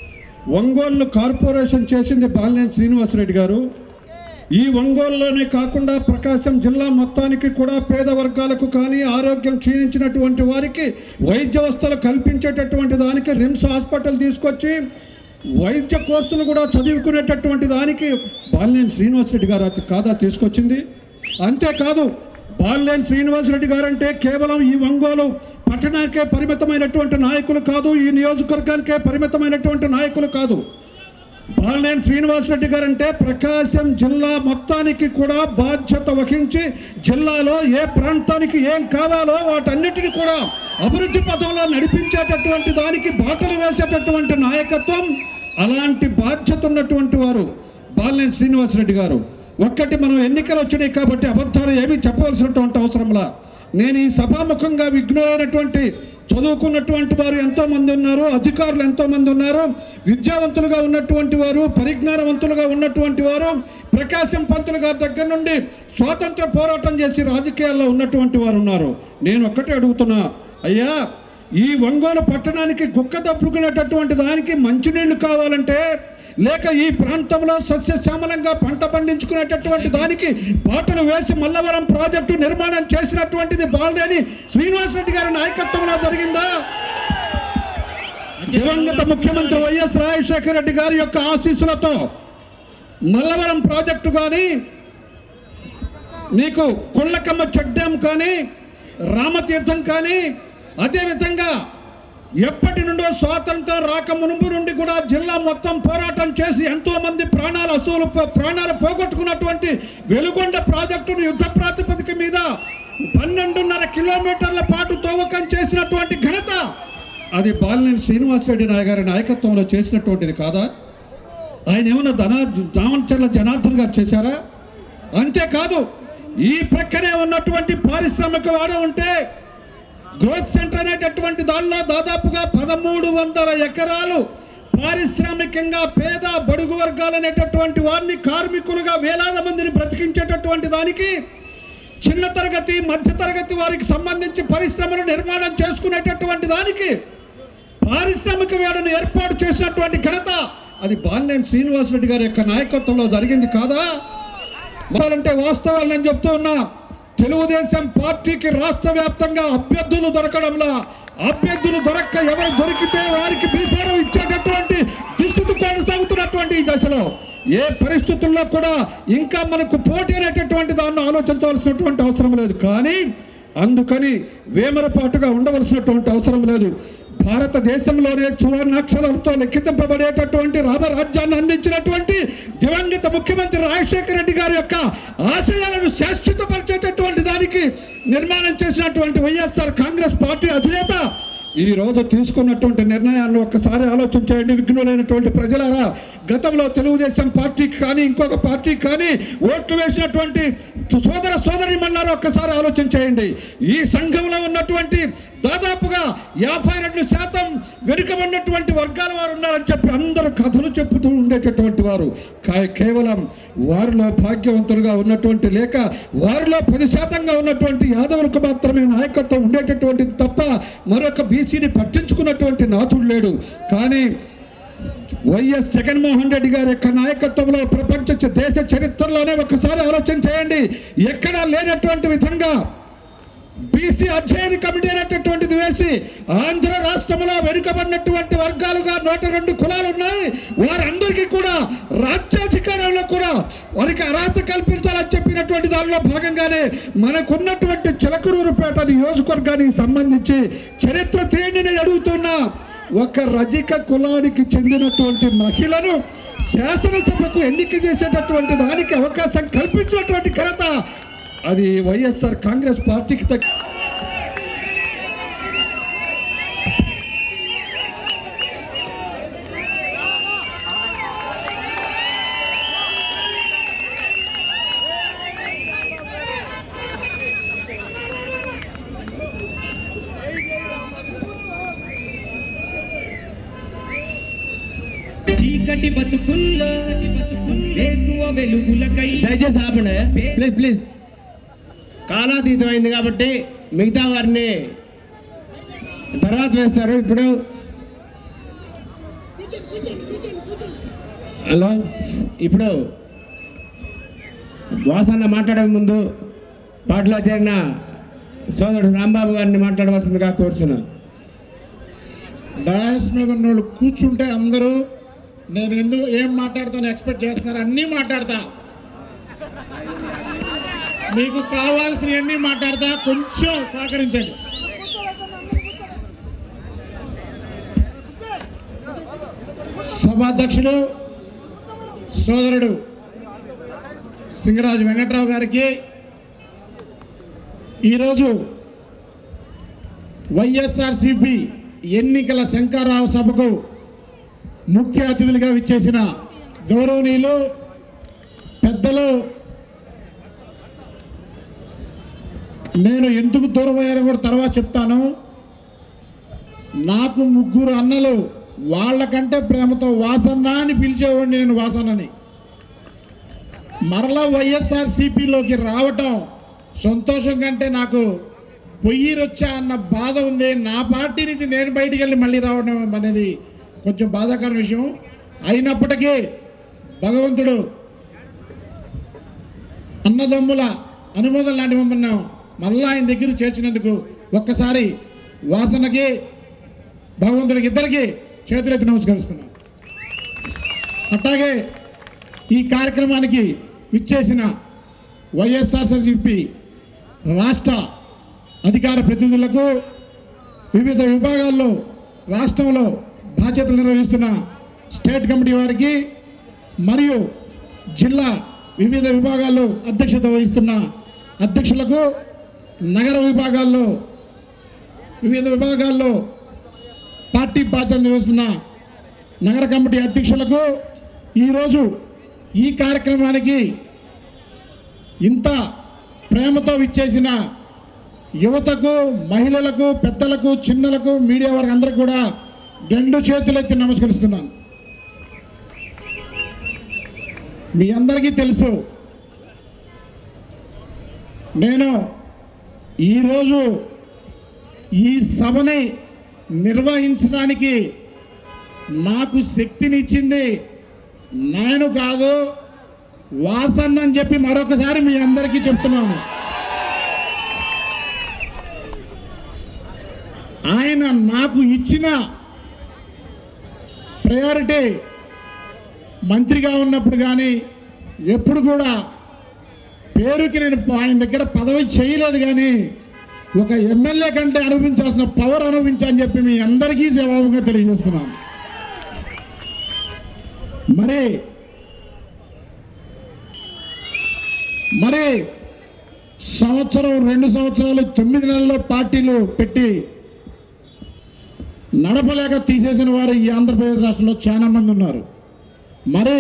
ఒంగోలు కార్పొరేషన్ చేసింది బాలినేని శ్రీనివాసరెడ్డి గారు ఈ ఒంగోలులోనే కాకుండా ప్రకాశం జిల్లా మొత్తానికి కూడా పేద వర్గాలకు కానీ ఆరోగ్యం క్షీణించినటువంటి వారికి వైద్య వస్తువులు కల్పించేటటువంటి దానికి రిమ్స్ హాస్పిటల్ తీసుకొచ్చి వైద్య కోర్సులు కూడా చదువుకునేటటువంటి దానికి బాలినేని శ్రీనివాసరెడ్డి గారు అతి కాదా తీసుకొచ్చింది అంతేకాదు బాలినేని శ్రీనివాసరెడ్డి గారు అంటే కేవలం ఈ ఒంగోలు పట్టణానికే పరిమితమైనటువంటి నాయకులు కాదు ఈ నియోజకవర్గానికే పరిమితమైనటువంటి నాయకులు కాదు బాలినేని శ్రీనివాసరెడ్డి గారు అంటే ప్రకాశం జిల్లా మొత్తానికి కూడా బాధ్యత వహించి జిల్లాలో ఏ ప్రాంతానికి ఏం కావాలో వాటన్నిటిని కూడా అభివృద్ధి పథంలో నడిపించేటటువంటి దానికి బాటలు వేసేటటువంటి నాయకత్వం అలాంటి బాధ్యత ఉన్నటువంటి వారు బాలినేని శ్రీనివాసరెడ్డి గారు ఒక్కటి మనం ఎన్నికలు వచ్చినాయి కాబట్టి అబద్ధాలు ఏమీ చెప్పవలసినటువంటి అవసరంలా నేను ఈ సభాముఖంగా విఘ్నులైనటువంటి చదువుకున్నటువంటి వారు ఎంతోమంది ఉన్నారు అధికారులు ఎంతోమంది ఉన్నారు విద్యావంతులుగా ఉన్నటువంటి వారు పరిజ్ఞానవంతులుగా ఉన్నటువంటి వారు ప్రకాశం పంతులు గారి దగ్గర నుండి స్వాతంత్ర పోరాటం చేసి రాజకీయాల్లో ఉన్నటువంటి వారు ఉన్నారు నేను ఒక్కటే అడుగుతున్నా అయ్యా ఈ ఒంగోలు పట్టణానికి గుక్క తప్పుకునేటటువంటి దానికి మంచినీళ్లు కావాలంటే లేక ఈ ప్రాంతంలో సస్యశ్యామలంగా పంట పండించుకునేటటువంటి దానికి బాటలు వేసి మల్లవరం ప్రాజెక్టు నిర్మాణం చేసినటువంటిది బాలనేని శ్రీనివాసరెడ్డి గారి నాయకత్వంలో జరిగిందా దివంగత ముఖ్యమంత్రి వైఎస్ రాజశేఖర రెడ్డి గారి యొక్క ఆశీస్సులతో మల్లవరం ప్రాజెక్టు కానీ నీకు కొల్లకమ్మ చెక్ డ్యామ్ కానీ రామతీర్థం కానీ అదేవిధంగా ఎప్పటి నుండో స్వాతంత్రం రాక మునుపు నుండి కూడా జిల్లా మొత్తం పోరాటం చేసి ఎంతో మంది ప్రాణాలు అసూలు ప్రాణాలు పోగొట్టుకున్నటువంటి వెలుగొండ ప్రాజెక్టును యుద్ధ ప్రాతిపదిక మీద పన్నెండున్నర కిలోమీటర్ల పాటు తవ్వకం చేసినటువంటి ఘనత అది బాలినేని శ్రీనివాసరెడ్డి నాయ గారి నాయకత్వంలో చేసినటువంటిది కాదా ఆయన ఏమన్నా ధనా దామచర్ల జనార్దన్ గారు చేశారా అంతేకాదు ఈ ప్రక్కనే ఉన్నటువంటి పారిశ్రామిక వాడు ఉంటే గ్రోత్ సెంటర్ అనేటటువంటి దానిలో దాదాపుగా పదమూడు వందల ఎకరాలు పారిశ్రామికంగా పేద బడుగు వర్గాలు అనేటటువంటి వారిని కార్మికులుగా వేలాది మందిని బ్రతికించేటటువంటి దానికి చిన్న తరగతి మధ్య తరగతి వారికి సంబంధించి పరిశ్రమలు నిర్మాణం చేసుకునేటటువంటి దానికి పారిశ్రామిక వేడను ఏర్పాటు చేసినటువంటి ఘనత అది బాలినేని శ్రీనివాసరెడ్డి గారి యొక్క నాయకత్వంలో జరిగింది కాదా అంటే వాస్తవాలు నేను చెప్తూ ఉన్నా తెలుగుదేశం పార్టీకి రాష్ట్ర వ్యాప్తంగా అభ్యర్థులు దొరకడంలా అభ్యర్థులు దొరక్క ఎవరు దొరికితే వారికి బీఫారం ఇచ్చేటటువంటి దుస్థితి కొనసాగుతున్నటువంటి ఈ దశలో ఏ పరిస్థితుల్లో కూడా ఇంకా మనకు పోటీ అనేటటువంటి దాన్ని ఆలోచించవలసినటువంటి అవసరం లేదు కానీ అందుకని వేమరపాటుగా ఉండవలసినటువంటి అవసరం లేదు భారతదేశంలోనే సువర్ణాక్షరాలతో లిఖింపబడేటటువంటి రామరాజ్యాన్ని అందించినటువంటి దివంగత ముఖ్యమంత్రి రాజశేఖర రెడ్డి గారి యొక్క ఆశయాలను శాశ్వతపరిచేటటువంటి దానికి నిర్మాణం చేసినటువంటి వైఎస్ఆర్ కాంగ్రెస్ పార్టీ అధినేత ఈ రోజు తీసుకున్నటువంటి నిర్ణయాలను ఒక్కసారి ఆలోచన చేయండి విఘ్నులైనటువంటి ప్రజలారా గతంలో తెలుగుదేశం పార్టీకి కానీ ఇంకొక పార్టీకి కానీ ఓట్లు వేసినటువంటి సోదర సోదరి మన్నారు ఒక్కసారి ఆలోచన చేయండి ఈ సంఘంలో ఉన్నటువంటి దాదాపుగా యాభై రెండు శాతం వెనుకబడినటువంటి వర్గాల వారు ఉన్నారని చెప్పి అందరూ కథలు చెప్పుతూ ఉండేటటువంటి వారు కా- కేవలం వారిలో భాగ్యవంతులుగా ఉన్నటువంటి లేక వారిలో పది శాతంగా ఉన్నటువంటి యాదవులకు మాత్రమే నాయకత్వం ఉండేటటువంటిది తప్ప మరొక బీసీని పట్టించుకున్నటువంటి నాథుడు లేడు కానీ వైఎస్ జగన్మోహన్ రెడ్డి గారి యొక్క నాయకత్వంలో ప్రపంచ చ- దేశ చరిత్రలోనే ఒకసారి ఆలోచన చేయండి ఎక్కడా లేనటువంటి విధంగా బీసీ అధ్యయన కమిటీ అనేటటువంటిది వేసి ఆంధ్ర రాష్ట్రంలో వెనుకబడినటువంటి వర్గాలుగా నూట రెండు కులాలు ఉన్నాయి వారందరికీ కూడా రాజ్యాధికారంలో కూడా వారికి అర్హత కల్పించాలని చెప్పినటువంటి దానిలో భాగంగానే మనకున్నటువంటి చిలకరూరుపేట నియోజకవర్గానికి సంబంధించి చరిత్ర తేండి నేను అడుగుతున్నా ఒక రజిక కులానికి చెందినటువంటి మహిళను శాసనసభకు ఎన్నిక చేసేటటువంటి దానికి అవకాశం కల్పించినటువంటి ఘనత అది వైఎస్ఆర్ కాంగ్రెస్ పార్టీకి తగ్గ చీకటి బతుకుల్లో వేకువ వెలుగులకై దయచేసి ఆపండి ప్లీజ్ ప్లీజ్ కాలాతీతమైంది కాబట్టి మిగతా వారిని తర్వాత వేస్తారు ఇప్పుడు హలో ఇప్పుడు వాసన్న మాట్లాడే ముందు పాటలో చేరిన సోదరుడు రాంబాబు గారిని మాట్లాడవలసిందిగా కోరుచున్నాను డయాస్ మీద ఉన్న వాళ్ళు కూర్చుంటే అందరూ నేను ఎందుకు ఏం మాట్లాడతాను ఎక్స్పెక్ట్ చేస్తున్నారు అన్నీ మాట్లాడతా మీకు కావాల్సినవన్నీ మాట్లాడతా కొంచెం సహకరించండి సభాధ్యక్షులు సోదరుడు సింగరాజు వెంకట్రావు గారికి ఈరోజు వైఎస్ఆర్సిపి ఎన్నికల శంకర్రావు సభకు ముఖ్య అతిథులుగా విచ్చేసిన గౌరవనీయులు పెద్దలు నేను ఎందుకు దూరం అయ్యారో కూడా తర్వాత చెప్తాను నాకు ముగ్గురు అన్నలు వాళ్ళకంటే ప్రేమతో వాసన్న అని పిలిచేవాడిని నేను వాసన్నని మరలా వైఎస్ఆర్ సిపిలోకి రావటం సంతోషం కంటే నాకు పొయ్యిరొచ్చా అన్న బాధ ఉంది నా పార్టీ నుంచి నేను బయటికి వెళ్ళి మళ్ళీ రావడం అనేది కొంచెం బాధాకర విషయం అయినప్పటికీ భగవంతుడు అన్నదమ్ముల అనుమోదం లాంటి మమ్మల్ని మళ్ళా ఆయన దగ్గర చేర్చినందుకు ఒక్కసారి వాసనకి భగవంతుడికి ఇద్దరికి చేతులెత్తి నమస్కరిస్తున్నాం అట్లాగే ఈ కార్యక్రమానికి విచ్చేసిన వైఎస్ఆర్సీపీ రాష్ట్ర అధికార ప్రతినిధులకు వివిధ విభాగాల్లో రాష్ట్రంలో బాధ్యతలు నిర్వహిస్తున్న స్టేట్ కమిటీ వారికి మరియు జిల్లా వివిధ విభాగాల్లో అధ్యక్షత వహిస్తున్న అధ్యక్షులకు నగర విభాగాల్లో వివిధ విభాగాల్లో పార్టీ బాధ్యతలు నిర్వహిస్తున్న నగర కమిటీ అధ్యక్షులకు ఈరోజు ఈ కార్యక్రమానికి ఇంత ప్రేమతో విచ్చేసిన యువతకు మహిళలకు పెద్దలకు చిన్నలకు మీడియా వారికి అందరికీ కూడా రెండు చేతులెత్తి నమస్కరిస్తున్నాను మీ అందరికీ తెలుసు నేను ఈరోజు ఈ సభని నిర్వహించడానికి నాకు శక్తినిచ్చింది నేను కాదు వాసన్ అని చెప్పి మరొకసారి మీ అందరికీ చెప్తున్నాను ఆయన నాకు ఇచ్చిన ప్రయారిటీ మంత్రిగా ఉన్నప్పుడు కానీ ఎప్పుడు కూడా పేరుకి నేను ఆయన దగ్గర పదవి చేయలేదు కానీ ఒక ఎమ్మెల్యే కంటే అనుభవించాల్సిన పవర్ అనుభవించని చెప్పి మీ అందరికీ సేవాముగా తెలియజేస్తున్నాను మరి మరి సంవత్సరం రెండు సంవత్సరాలు తొమ్మిది నెలల్లో పార్టీలు పెట్టి నడపలేక తీసేసిన వారు ఈ ఆంధ్రప్రదేశ్ రాష్ట్రంలో చాలా మంది ఉన్నారు మరి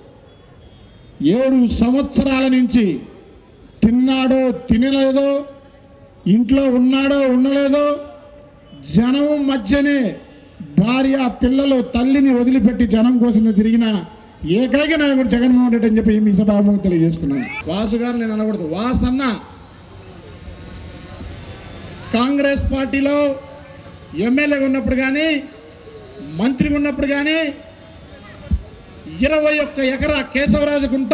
ఏడు సంవత్సరాల నుంచి తిన్నాడో తినలేదో ఇంట్లో ఉన్నాడో ఉండలేదో జనం మధ్యనే భార్య పిల్లలు తల్లిని వదిలిపెట్టి జనం కోసం తిరిగిన ఏకైక నాయకుడు జగన్మోహన్ రెడ్డి అని చెప్పి మీ సభాముఖం తెలియజేస్తున్నాను వాసు గారు నేను అనకూడదు వాసన్న కాంగ్రెస్ పార్టీలో ఎమ్మెల్యేగా ఉన్నప్పుడు కానీ మంత్రిగా ఉన్నప్పుడు కానీ ఇరవై ఒక్క ఎకరా కేశవరాజుకుంట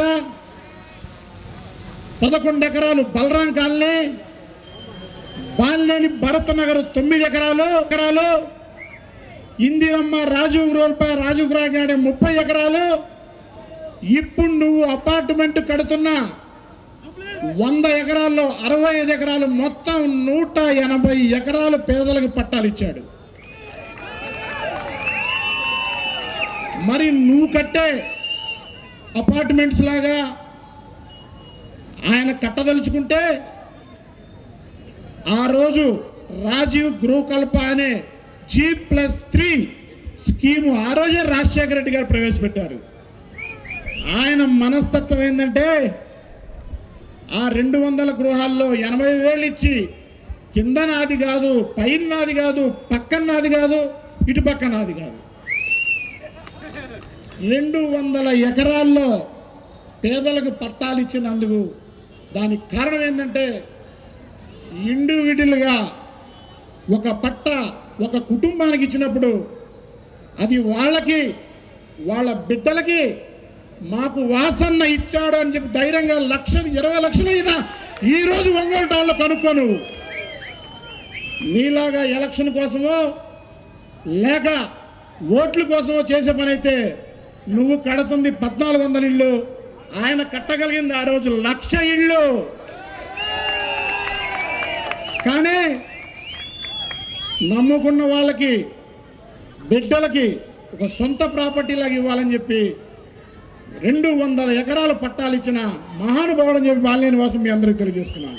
పదకొండు ఎకరాలు బలరాం కాలనీ బాలినేని భరత్ నగర్ తొమ్మిది ఎకరాలు ఎకరాలు ఇందిరమ్మ రాజీవ్ రోడ్పై రాజీవ్ గ్రాగాడే ముప్పై ఎకరాలు ఇప్పుడు నువ్వు అపార్ట్మెంట్ కడుతున్నా వంద ఎకరాల్లో అరవై ఐదు ఎకరాలు మొత్తం నూట ఎనభై ఎకరాలు పేదలకు పట్టాలు ఇచ్చాడు మరి నువ్వు కట్టే అపార్ట్మెంట్స్ లాగా ఆయన కట్టదలుచుకుంటే ఆ రోజు రాజీవ్ గృహకల్ప అనే జీ ప్లస్ త్రీ స్కీము ఆ రోజే రాజశేఖర రెడ్డి గారు ప్రవేశపెట్టారు ఆయన మనస్తత్వం ఏంటంటే ఆ రెండు వందల గృహాల్లో ఎనభై వేలు ఇచ్చి కింద నాది కాదు పైన నాది కాదు పక్కన నాది కాదు ఇటు పక్క నాది కాదు రెండు వందల ఎకరాల్లో పేదలకు పట్టాలు ఇచ్చినందుకు దానికి కారణం ఏంటంటే ఇండివిజువల్గా ఒక పట్ట ఒక కుటుంబానికి ఇచ్చినప్పుడు అది వాళ్ళకి వాళ్ళ బిడ్డలకి మాకు వాసన్న ఇచ్చాడు అని చెప్పి ధైర్యంగా లక్షలు ఇరవై లక్షలు అయినా ఈ రోజు ఒంగోలు టౌన్లో కనుక్కోను నీలాగా ఎలక్షన్ కోసమో లేక ఓట్ల కోసమో చేసే పని అయితే నువ్వు కడుతుంది పద్నాలుగు వందల ఇళ్ళు ఆయన కట్టగలిగింది ఆ రోజు లక్ష ఇళ్ళు కానీ నమ్ముకున్న వాళ్ళకి బిడ్డలకి ఒక సొంత ప్రాపర్టీ లాగా ఇవ్వాలని చెప్పి రెండు వందల ఎకరాల పట్టాలు ఇచ్చిన మహానుభావుడు అని చెప్పి బాలినేని వాసం మీ అందరికీ తెలియజేస్తున్నాను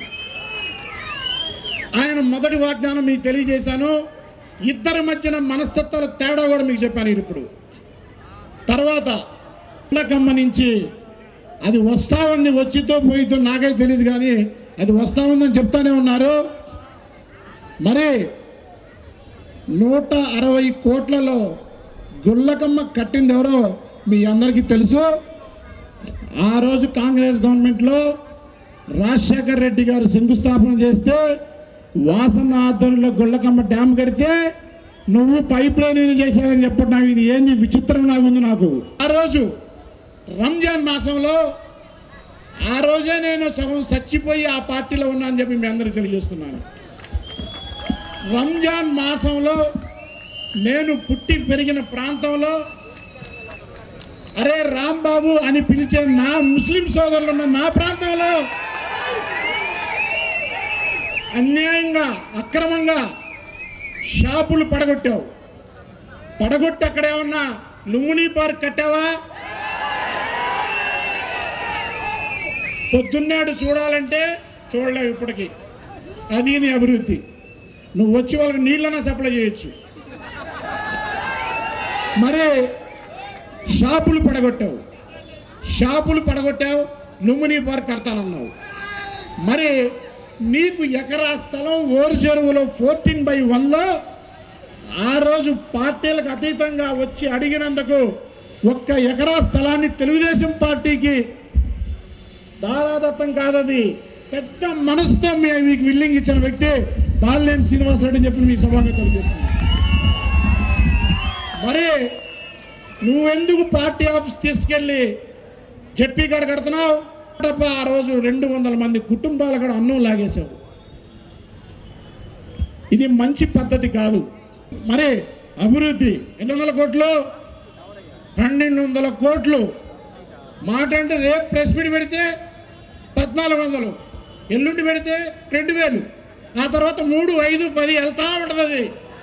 ఆయన మొదటి వాగ్దానం మీకు తెలియజేశాను ఇద్దరి మధ్యన మనస్తత్వాల తేడా కూడా మీకు చెప్పాను ఇప్పుడు తర్వాత కమ్మ నుంచి అది వస్తా ఉంది వచ్చితో పోయితో నాకైతే తెలియదు కానీ అది వస్తా ఉందని చెప్తానే ఉన్నారు మరి నూట అరవై కోట్లలో గుల్లకమ్మ కట్టింది ఎవరో మీ అందరికీ తెలుసు ఆ రోజు కాంగ్రెస్ గవర్నమెంట్లో రాజశేఖర్ రెడ్డి గారు శంకుస్థాపన చేస్తే వాసన ఆధ్వర్యంలో గుళ్ళకమ్మ డ్యామ్ కడితే నువ్వు పైప్ లైన్ చేశారని చెప్పడం నాకు ఇది ఏంది విచిత్రం నాకు ఉంది నాకు ఆ రోజు రంజాన్ మాసంలో ఆ రోజే నేను సగం చచ్చిపోయి ఆ పార్టీలో ఉన్నా అని చెప్పి మీ అందరికీ తెలియజేస్తున్నాను రంజాన్ మాసంలో నేను పుట్టి పెరిగిన ప్రాంతంలో అరే రాంబాబు అని పిలిచే నా ముస్లిం సోదరులు ఉన్న నా ప్రాంతంలో అన్యాయంగా అక్రమంగా షాపులు పడగొట్టావు పడగొట్టి అక్కడ ఏమన్నా లుంగుని పార్క్ కట్టావా పొద్దున్నాడు చూడాలంటే చూడలేవు ఇప్పటికీ అది నీ అభివృద్ధి నువ్వు వచ్చి వాళ్ళకి నీళ్ళన్నా సప్లై చేయొచ్చు మరి షాపులు పడగొట్టావు షాపులు పడగొట్టావు లుంబిని పార్క్ కడతానన్నావు మరి నీకు ఎకరా స్థలం ఓరు చెరువులో ఫోర్టీన్ బై వన్లో ఆ రోజు పార్టీలకు అతీతంగా వచ్చి అడిగినందుకు ఒక్క ఎకరా స్థలాన్ని తెలుగుదేశం పార్టీకి దారాదత్తం కాదది పెద్ద మనసుతో మీ- మీకు విల్లింగ్ ఇచ్చిన వ్యక్తి బాలినేని శ్రీనివాసరెడ్డి అని చెప్పి మీ సభగా తెలియజేస్తున్నాను మరి నువ్వెందుకు పార్టీ ఆఫీస్ తీసుకెళ్ళి జడ్పీ కాడ కడుతున్నావు తప్ప ఆ రోజు రెండు వందల మంది కుటుంబాలు కూడా అన్నం లాగేశావు ఇది మంచి పద్ధతి కాదు మరి అభివృద్ధి ఎన్ని వందల కోట్లు పన్నెండు వందల కోట్లు మాట అంటే రేపు ప్రెస్ మీట్ పెడితే పద్నాలుగు వందలు ఎల్లుండి పెడితే రెండు వేలు ఆ తర్వాత మూడు ఐదు పది వెళ్తా ఉంటుంది అది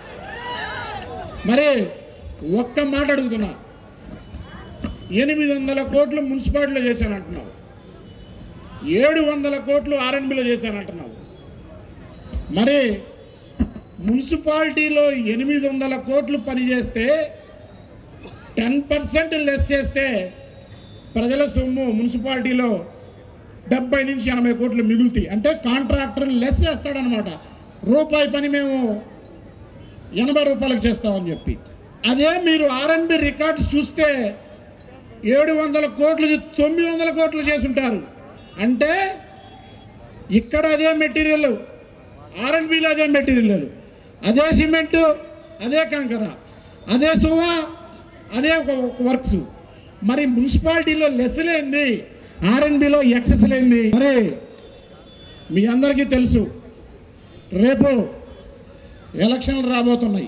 మరి ఒక్క మాట అడుగుతున్నా ఎనిమిది వందల కోట్లు మున్సిపాలిటీలో చేశానంటున్నావు ఏడు వందల కోట్లు ఆర్ఎన్బిలో చేశానంటున్నావు మరి మున్సిపాలిటీలో ఎనిమిది వందల కోట్లు పని చేస్తే టెన్ పర్సెంట్ లెస్ చేస్తే ప్రజల సొమ్ము మున్సిపాలిటీలో డెబ్బై నుంచి ఎనభై కోట్లు మిగులుతాయి అంటే కాంట్రాక్టర్ లెస్ చేస్తాడనమాట రూపాయి పని మేము ఎనభై రూపాయలకు చేస్తామని చెప్పి అదే మీరు ఆర్ఎన్బి రికార్డు చూస్తే ఏడు వందల కోట్లు తొమ్మిది వందల కోట్లు చేసుంటారు అంటే ఇక్కడ అదే మెటీరియల్ ఆర్ఎన్బిలో అదే మెటీరియల్ అదే సిమెంటు అదే కంకర అదే సువ అదే వర్క్స్ మరి మున్సిపాలిటీలో లెస్ లేంది ఆర్ఎన్బిలో ఎక్సెస్ లేంది మరి మీ అందరికీ తెలుసు రేపు ఎలక్షన్లు రాబోతున్నాయి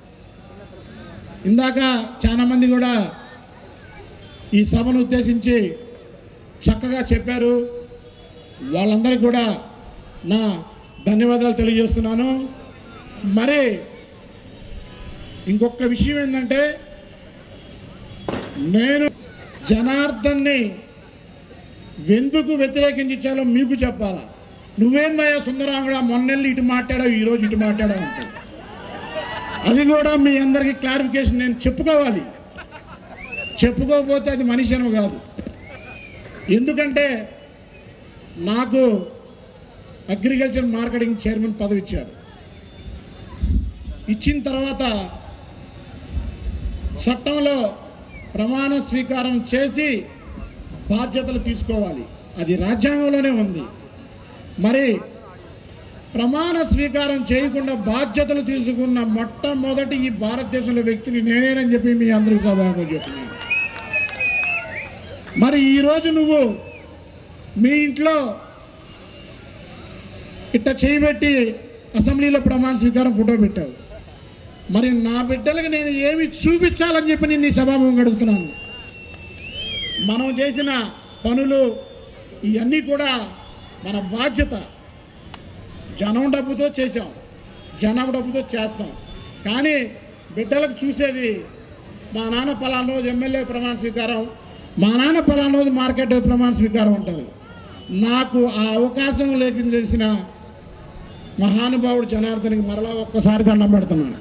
ఇందాక చాలా మంది కూడా ఈ సభను ఉద్దేశించి చక్కగా చెప్పారు వాళ్ళందరికీ కూడా నా ధన్యవాదాలు తెలియజేస్తున్నాను మరి ఇంకొక విషయం ఏంటంటే నేను జనార్దన్ని ఎందుకు వ్యతిరేకించాలో మీకు చెప్పాలా నువ్వేందయ్యా సుందరాంగుడా మొన్నెళ్ళి ఇటు మాట్లాడావు ఈరోజు ఇటు మాట్లాడావు అంటే అది కూడా మీ అందరికీ క్లారిఫికేషన్ నేను చెప్పుకోవాలి చెప్పుకోకపోతే అది మనిషి కాదు ఎందుకంటే నాకు అగ్రికల్చర్ మార్కెటింగ్ చైర్మన్ పదవి ఇచ్చారు ఇచ్చిన తర్వాత చట్టంలో ప్రమాణ స్వీకారం చేసి బాధ్యతలు తీసుకోవాలి అది రాజ్యాంగంలోనే ఉంది మరి ప్రమాణ స్వీకారం చేయకుండా బాధ్యతలు తీసుకున్న మొట్టమొదటి ఈ భారతదేశంలో వ్యక్తిని నేనేనని చెప్పి మీ అందరికీ సభకు చెప్తున్నాను మరి ఈరోజు నువ్వు మీ ఇంట్లో ఇట్ట చేయబెట్టి అసెంబ్లీలో ప్రమాణ స్వీకారం ఫోటో పెట్టావు మరి నా బిడ్డలకు నేను ఏమి చూపించాలని చెప్పి నేను ఈ సభాముఖంగా అడుగుతున్నాను మనం చేసిన పనులు ఇవన్నీ కూడా మన బాధ్యత జనం డబ్బుతో చేసాం జనం డబ్బుతో చేస్తాం కానీ బిడ్డలకు చూసేది మా నాన్న పలానా రోజు ఎమ్మెల్యే ప్రమాణ స్వీకారం మా నాన్న పలానా రోజు మార్కెట్ ప్రమాణ స్వీకారం అంటారు నాకు ఆ అవకాశం లేకుండా చేసిన మహానుభావుడు జనార్దనికి మరలా ఒక్కసారి దండం పెడుతున్నాను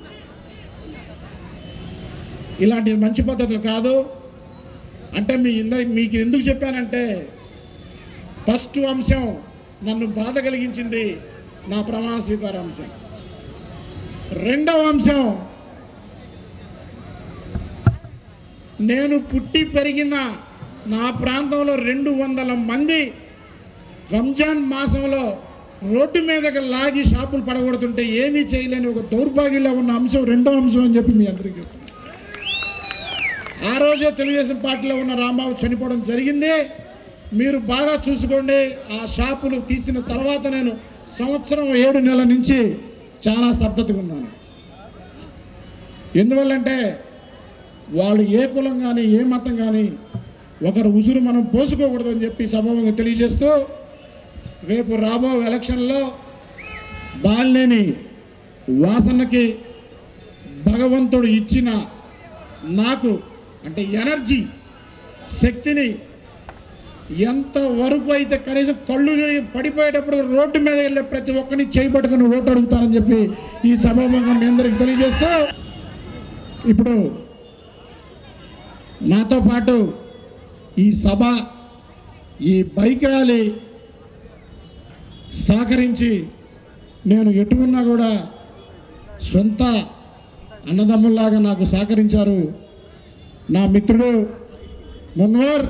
ఇలాంటి మంచి పద్ధతులు కాదు అంటే మీ ఇంద మీకు ఎందుకు చెప్పానంటే ఫస్ట్ అంశం నన్ను బాధ కలిగించింది నా ప్రమాణ స్వీకార అంశం రెండవ అంశం నేను పుట్టి పెరిగిన నా ప్రాంతంలో రెండు వందల మంది రంజాన్ మాసంలో రోడ్డు మీదకి లాగి షాపులు పడగొడుతుంటే ఏమీ చేయలేని ఒక దౌర్భాగ్యంలో ఉన్న అంశం రెండో అంశం అని చెప్పి మీ అందరికీ చెప్తున్నాను. ఆ రోజే తెలుగుదేశం పార్టీలో ఉన్న రాంబాబు చనిపోవడం జరిగింది మీరు బాగా చూసుకోండి ఆ షాపులు తీసిన తర్వాత నేను సంవత్సరం ఏడు నెలల నుంచి చాలా స్తబ్దతగా ఉన్నాను ఎందువల్లంటే వాళ్ళు ఏ కులం కానీ ఏ మతం కానీ ఒకరు ఉసురు మనం పోసుకోకూడదని చెప్పి సభాముఖంగా తెలియజేస్తూ రేపు రాబో ఎలక్షన్లో బాలినేని వాసనకి భగవంతుడు ఇచ్చిన నాకు అంటే ఎనర్జీ శక్తిని ఎంత వరకు అయితే కనీసం కళ్ళు పడిపోయేటప్పుడు రోడ్డు మీద వెళ్ళే ప్రతి ఒక్కరిని చేయబట్టుకుని ఓటు అడుగుతానని చెప్పి ఈ సభాముఖంగా మీ అందరికి తెలియజేస్తూ ఇప్పుడు నాతో పాటు ఈ సభ ఈ బైక్ ర్యాలీ సహకరించి నేను ఎటు ఉన్నా కూడా సొంత అన్నదమ్ముల్లాగా నాకు సహకరించారు నా మిత్రుడు మున్వర్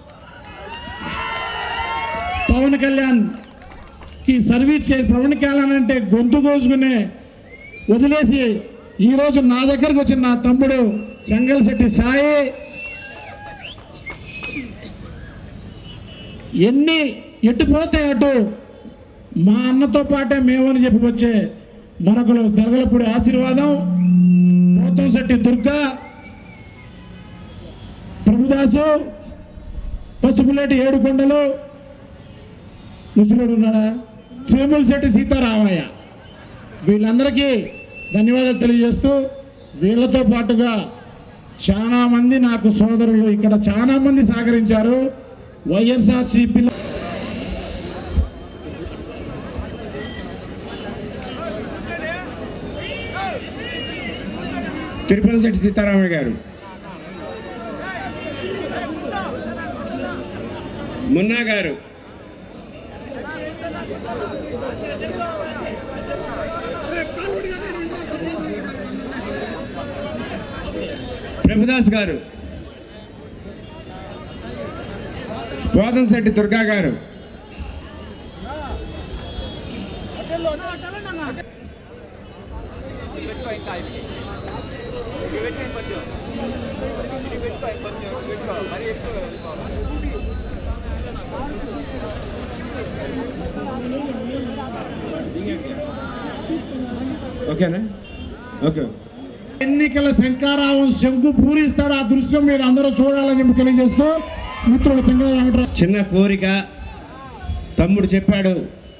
పవన్ కళ్యాణ్కి సర్వీస్ చేసి పవన్ కళ్యాణ్ అంటే గొంతు కోసుకునే వదిలేసి ఈరోజు నా దగ్గరకు వచ్చిన నా తమ్ముడు చెంగల్శెట్టి సాయి ఎన్ని ఎటు పోతే అటు మా అన్నతో పాటే మేమని చెప్పి వచ్చే మరొకరు గరగలపూడి ఆశీర్వాదం పోతంశెట్టి దుర్గా ప్రభుదాసు పసుపులేటి ఏడుకొండలు ముసలుడు ఉన్నాడా శెట్టి సీతారామయ్య వీళ్ళందరికీ ధన్యవాదాలు తెలియజేస్తూ వీళ్ళతో పాటుగా చాలా మంది నాకు సోదరులు ఇక్కడ చాలా మంది సహకరించారు వైఎస్ఆర్సీపీలో తిరుపతి శెట్టి సీతారామయ్య గారు మున్నా గారు ప్రభుదాస్ గారు పోతంశెట్టి దుర్గా గారు ఓకేనా ఓకే ఎన్నికల శంకారావం శంకు పూరిస్తాడు ఆ దృశ్యం మీరు అందరూ చూడాలని చెప్పి తెలియజేస్తూ మిత్రుడు సింగ వెంకటరావు చిన్న కోరిక తమ్ముడు చెప్పాడు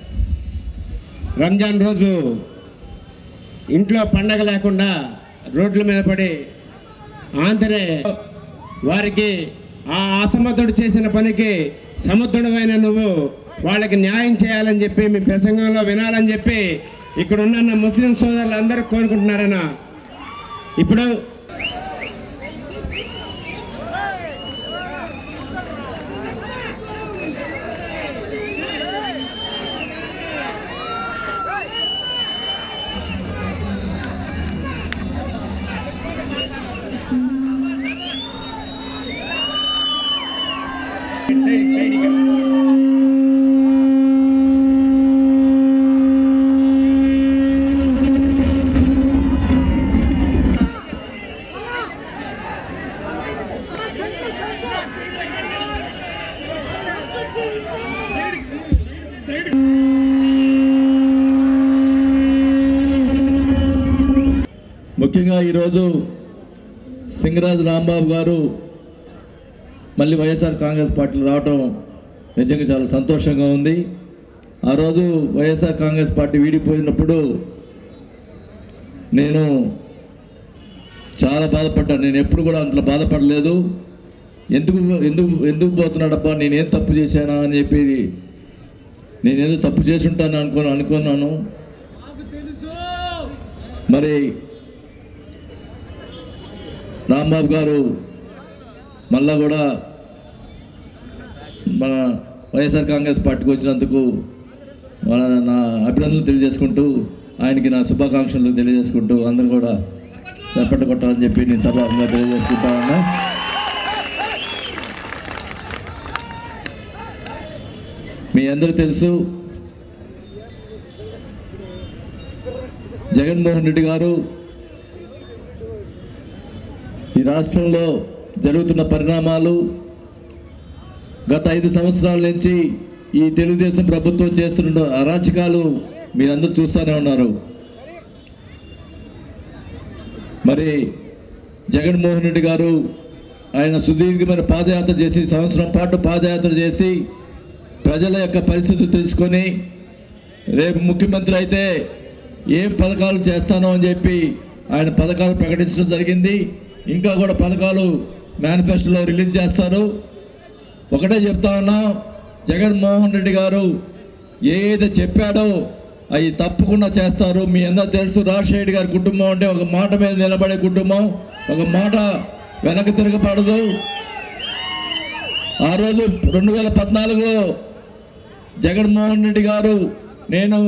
రంజాన్ రోజు ఇంట్లో పండగ లేకుండా రోడ్ల మీద పడి ఆంతనే వారికి ఆ అసమర్థుడు చేసిన పనికి సముద్రుడమైన నువ్వు వాళ్ళకి న్యాయం చేయాలని చెప్పి మీ ప్రసంగంలో వినాలని చెప్పి ఇక్కడ ఉన్న ముస్లిం సోదరులు అందరూ కోరుకుంటున్నారన్న ఇప్పుడు ముఖ్యంగా ఈరోజు సింగరాజు రాంబాబు గారు మళ్ళీ వైఎస్ఆర్ కాంగ్రెస్ పార్టీలో రావటం నిజంగా చాలా సంతోషంగా ఉంది ఆ రోజు వైఎస్ఆర్ కాంగ్రెస్ పార్టీ వీడిపోయినప్పుడు నేను చాలా బాధపడ్డాను నేను ఎప్పుడు కూడా అంత బాధపడలేదు ఎందుకు ఎందుకు ఎందుకు పోతున్నాడబ్బా నేనేం తప్పు చేశానా అని చెప్పేది నేనేదో తప్పు చేసి ఉంటాను అనుకో అనుకున్నాను మరి రాంబాబు గారు మళ్ళా కూడా మన వైఎస్ఆర్ కాంగ్రెస్ పార్టీకి వచ్చినందుకు మన నా అభినందనలు తెలియజేసుకుంటూ ఆయనకి నా శుభాకాంక్షలు తెలియజేసుకుంటూ అందరూ కూడా చప్పట్లు కొట్టాలని చెప్పి నేను సభాగా తెలియజేసుకుంటా ఉన్నా మీ అందరూ తెలుసు జగన్మోహన్ రెడ్డి గారు ఈ రాష్ట్రంలో జరుగుతున్న పరిణామాలు గత ఐదు సంవత్సరాల నుంచి ఈ తెలుగుదేశం ప్రభుత్వం చేస్తున్న అరాచకాలు మీరందరూ చూస్తూనే ఉన్నారు మరి జగన్మోహన్ రెడ్డి గారు ఆయన సుదీర్ఘమైన పాదయాత్ర చేసి సంవత్సరం పాటు పాదయాత్ర చేసి ప్రజల యొక్క పరిస్థితులు తెలుసుకొని రేపు ముఖ్యమంత్రి అయితే ఏం పథకాలు చేస్తానో అని చెప్పి ఆయన పథకాలు ప్రకటించడం జరిగింది ఇంకా కూడా పథకాలు మేనిఫెస్టోలో రిలీజ్ చేస్తారు ఒకటే చెప్తా ఉన్నా జగన్మోహన్ రెడ్డి గారు ఏదైతే చెప్పాడో అవి తప్పకుండా చేస్తారు మీ అందరూ తెలుసు రాజశేఖర్ గారి కుటుంబం అంటే ఒక మాట మీద నిలబడే కుటుంబం ఒక మాట వెనక్కి తిరగబడదు ఆ రోజు రెండు వేల పద్నాలుగులో జగన్మోహన్ రెడ్డి గారు నేను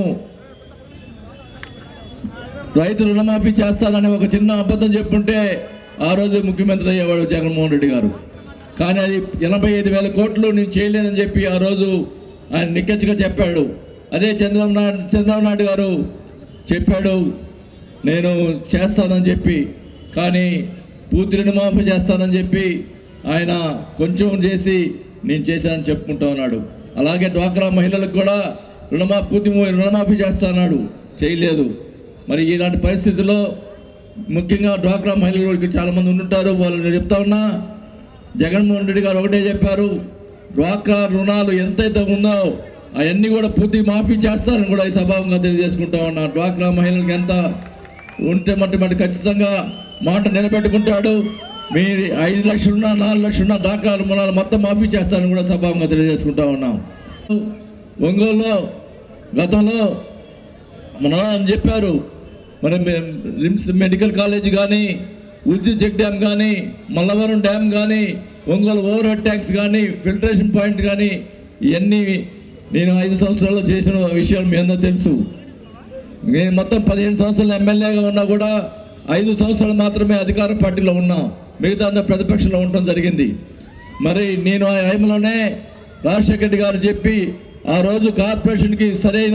రైతు రుణమాఫీ చేస్తానని ఒక చిన్న అబద్ధం చెప్పుంటే ఆ రోజు ముఖ్యమంత్రి అయ్యేవాడు జగన్మోహన్ రెడ్డి గారు కానీ అది ఎనభై ఐదు వేల కోట్లు నేను చేయలేనని చెప్పి ఆ రోజు ఆయన నిక్కచ్చిగా చెప్పాడు అదే చంద్రబాబు నాయుడు చంద్రబాబు నాయుడు గారు చెప్పాడు నేను చేస్తానని చెప్పి కానీ పూర్తి రుణమాఫీ చేస్తానని చెప్పి ఆయన కొంచెం చేసి నేను చేశానని చెప్పుకుంటా ఉన్నాడు అలాగే డ్వాక్రా మహిళలకు కూడా రుణమా పూర్తి రుణమాఫీ చేస్తాన్నాడు చేయలేదు మరి ఇలాంటి పరిస్థితుల్లో ముఖ్యంగా డ్వాక్రా మహిళలకు చాలామంది ఉంటుంటారు వాళ్ళు చెప్తా ఉన్నా జగన్మోహన్ రెడ్డి గారు ఒకటే చెప్పారు డ్వాక్రా రుణాలు ఎంతైతే ఉందో అవన్నీ కూడా పూర్తి మాఫీ చేస్తారని కూడా ఈ సభావంగా తెలియజేసుకుంటా ఉన్నా డ్వాక్రా మహిళలకు ఎంత ఉంటే మట్టి మట్టి ఖచ్చితంగా మాట నిలబెట్టుకుంటాడు మీ ఐదు లక్షలున్నా నాలుగు లక్షలున్నా డ్వాక్రా రుణాలు మొత్తం మాఫీ చేస్తారని కూడా సభావంగా తెలియజేసుకుంటా ఉన్నాం ఒంగోలులో గతంలో మన అని చెప్పారు మరి మే- రిమ్స్ మెడికల్ కాలేజ్ కానీ ఉల్చి చెక్ డ్యామ్ కానీ మల్లవరం డ్యామ్ కానీ ఒంగోలు ఓవర్ హెడ్ ట్యాంక్స్ కానీ ఫిల్టరేషన్ పాయింట్ కానీ ఇవన్నీ నేను ఐదు సంవత్సరాల్లో చేసిన విషయాలు మీ అందరూ తెలుసు నేను మొత్తం పదిహేను సంవత్సరాలు ఎమ్మెల్యేగా ఉన్నా కూడా ఐదు సంవత్సరాలు మాత్రమే అధికార పార్టీలో ఉన్నా మిగతా అందరూ ప్రతిపక్షంలో ఉండటం జరిగింది మరి నేను ఆ టైంలోనే రాజశేఖర రెడ్డి గారు చెప్పి ఆ రోజు కార్పొరేషన్కి సరైన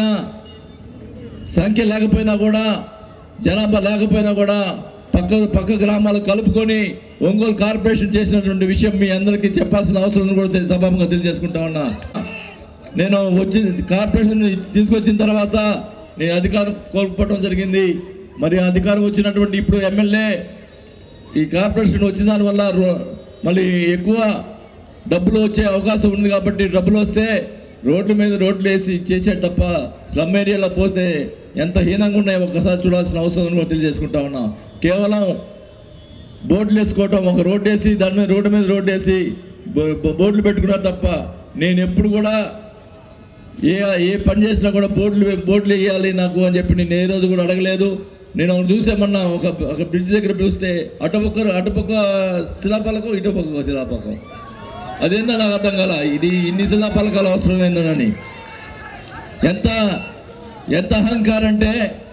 సంఖ్య లేకపోయినా కూడా జనాభా లేకపోయినా కూడా పక్క పక్క గ్రామాలు కలుపుకొని ఒంగోలు కార్పొరేషన్ చేసినటువంటి విషయం మీ అందరికీ చెప్పాల్సిన అవసరం ఉంది కూడా తెలి- సభాముఖంగా తెలియజేసుకుంటా ఉన్నా నేను వచ్చి కార్పొరేషన్ తీసుకొచ్చిన తర్వాత నేను అధికారం కోల్పోవడం జరిగింది మరి ఆ అధికారం వచ్చినటువంటి ఇప్పుడు ఎమ్మెల్యే ఈ కార్పొరేషన్ వచ్చిన దానివల్ల రో- మళ్ళీ ఎక్కువ డబ్బులు వచ్చే అవకాశం ఉంది కాబట్టి డబ్బులు వస్తే రోడ్ల మీద రోడ్లు వేసి చేసాడు తప్ప స్లమ్ ఏరియాలో పోతే ఎంత హీనంగా ఉన్నాయో ఒక్కసారి చూడాల్సిన అవసరం ఉందని కూడా తెలియజేసుకుంటా ఉన్నాం కేవలం బోర్డులు వేసుకోవటం ఒక రోడ్డు వేసి దాని మీద రోడ్డు మీద రోడ్డు వేసి బో- బో- బోర్డులు పెట్టుకున్నారు తప్ప నేను ఎప్పుడు కూడా ఏ ఏ పని చేసినా కూడా బోర్డులు బోర్డులు వేయాలి నాకు అని చెప్పి నేను ఏ రోజు కూడా అడగలేదు నేను ఒకటి చూసామన్నా ఒక ఒక బ్రిడ్జ్ దగ్గర పిలిస్తే అటుపక్క అటుపక్క శిలాపలకం ఇటుపక్క శిలాపలకం అదేందో నాకు అర్థం కాల ఇది ఇన్ని శిలాపలకాలు అవసరం ఏందోనని ఎంత ఎంత అహంకారం అంటే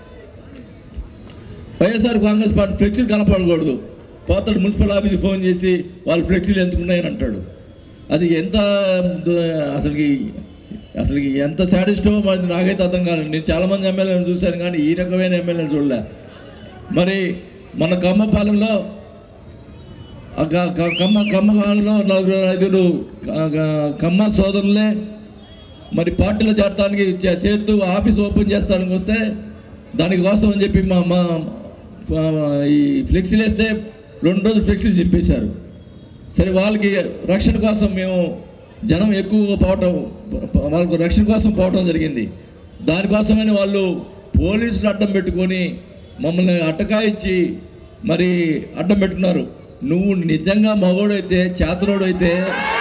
వైఎస్ఆర్ కాంగ్రెస్ పార్టీ ఫ్లెక్సీలు కనపడకూడదు పోతాడు మున్సిపల్ ఆఫీస్కి ఫోన్ చేసి వాళ్ళు ఫ్లెక్సీలు ఎందుకున్నాయని అంటాడు అది ఎంత అసలుకి అసలుకి ఎంత సాడిస్టో మరి నాకైతే అర్థం కాలేదు నేను చాలామంది ఎమ్మెల్యేలను చూశాను కానీ ఈ రకమైన ఎమ్మెల్యేలు చూడలే మరి మన కమ్మపాలెంలో ఆ క- క- కమ్మ కమ్మ కాలంలో నలుగురు ఐదుగురు క- క- కమ్మ సోదరులే మరి పార్టీలో చేరటానికి చే- చేరుతూ ఆఫీస్ ఓపెన్ చేస్తానికి వస్తే దానికి కోసం అని చెప్పి మా మా ఆ, ఈ ఫ్లెక్సీలు వేస్తే రెండు రోజులు ఫ్లెక్సీలు చెప్పేశారు సరే వాళ్ళకి రక్షణ కోసం మేము జనం ఎక్కువ పోవటం వాళ్ళకు రక్షణ కోసం పోవటం జరిగింది దానికోసమని వాళ్ళు పోలీసులు అడ్డం పెట్టుకొని మమ్మల్ని అట్టకాయించి మరి అడ్డం పెట్టుకున్నారు నువ్వు నిజంగా మగోడైతే చేతనోడైతే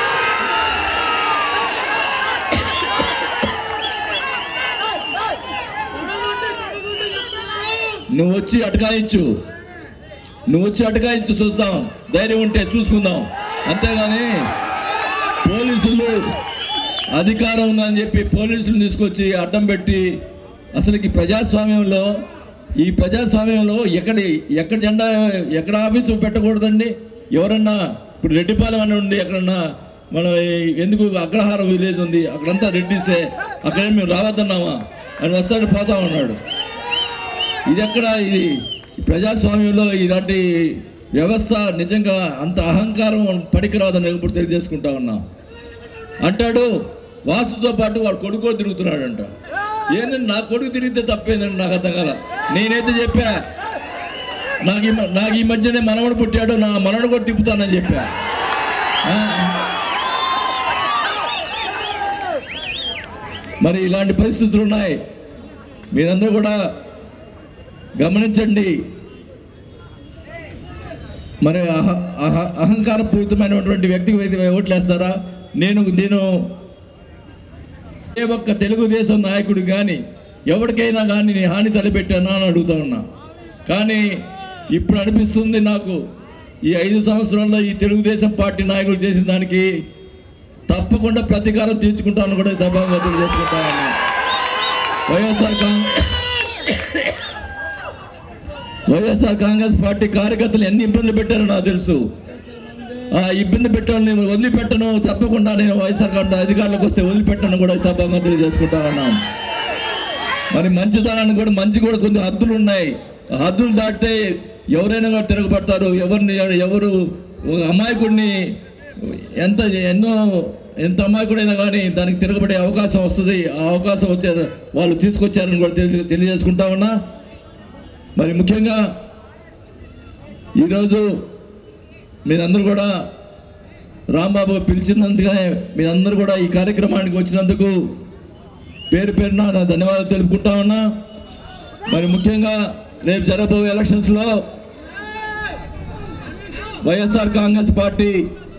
నువ్వు వచ్చి అటకాయించు నువ్వు వచ్చి అటకాయించు చూస్తాం ధైర్యం ఉంటే చూసుకుందాం అంతేగాని పోలీసులు అధికారం ఉందని చెప్పి పోలీసులు తీసుకొచ్చి అడ్డం పెట్టి అసలుకి ప్రజాస్వామ్యంలో ఈ ప్రజాస్వామ్యంలో ఎక్కడ ఎక్కడ జెండా ఎక్కడ ఆఫీసు పెట్టకూడదండి ఎవరన్నా ఇప్పుడు రెడ్డిపాలెం అని ఉంది ఎక్కడన్నా మన ఈ- ఎందుకు అగ్రహారం విలేజ్ ఉంది అక్కడంతా రెడ్డిసే అక్కడే మేము రావద్దన్నామా అని వస్తాడు పోతా ఉన్నాడు ఇది ఎక్కడ ఇది ఈ ప్రజాస్వామ్యంలో ఇలాంటి వ్యవస్థ నిజంగా అంత అహంకారం పనికిరాదని ఇప్పుడు తెలియజేసుకుంటా ఉన్నా అంటాడు వాసుతో పాటు వాడు కొడుకు కూడా తిరుగుతున్నాడు అంట ఏంటంటే నా కొడుకు తిరిగితే తప్పేందండి నాకు అర్థం కాల నేనైతే చెప్పా నాకు ఈ మ- నాకు ఈ మధ్యనే మనవడు పుట్టాడు నా మనవడు కూడా తిప్పుతానని చెప్పా ఆ? మరి ఇలాంటి పరిస్థితులు ఉన్నాయి మీరందరూ కూడా గమనించండి మరి అహ అహ అహంకారపూరితమైనటువంటి వ్యక్తికి వ్యక్తి ఓట్లేస్తారా నేను నేను ఏ ఒక్క తెలుగుదేశం నాయకుడు కానీ ఎవరికైనా కానీ నేను హాని తలపెట్టానా అని అడుగుతా ఉన్నా కానీ ఇప్పుడు అనిపిస్తుంది నాకు ఈ ఐదు సంవత్సరాల్లో ఈ తెలుగుదేశం పార్టీ నాయకులు చేసిన దానికి తప్పకుండా ప్రతీకారం తీర్చుకుంటాను కూడా సభాగతులు చేసుకుంటా ఉన్నా YSR Congress YSR Congress party కార్యకర్తలు ఎన్ని ఇబ్బందులు పెట్టారో నాకు తెలుసు ఆ ఇబ్బంది పెట్టాను నేను వదిలిపెట్టను తప్పకుండా నేను వైఎస్ఆర్ కాంగ్రెస్ అధికారులకు వస్తే వదిలిపెట్టను కూడా ఈ సభాగా తెలియజేసుకుంటా ఉన్నాం మరి మంచితనానికి కూడా మంచి కూడా కొన్ని హద్దులు ఉన్నాయి ఆ హద్దులు దాటితే ఎవరైనా కూడా తిరగబడతారు ఎవరిని ఎవరు ఒక అమాయకుడిని ఎంత ఎన్నో ఎంత అమాయకుడైనా కానీ దానికి తిరగబడే అవకాశం వస్తుంది ఆ అవకాశం వచ్చే వాళ్ళు తీసుకొచ్చారని కూడా తెలిసి తెలియజేసుకుంటా ఉన్నా మరి ముఖ్యంగా ఈరోజు మీరందరూ కూడా రాంబాబు పిలిచినందుకనే మీరందరూ కూడా ఈ కార్యక్రమానికి వచ్చినందుకు పేరు పేరున నా ధన్యవాదాలు తెలుపుకుంటా ఉన్నా మరి ముఖ్యంగా రేపు జరగబోయే ఎలక్షన్స్లో వైఎస్ఆర్ కాంగ్రెస్ పార్టీ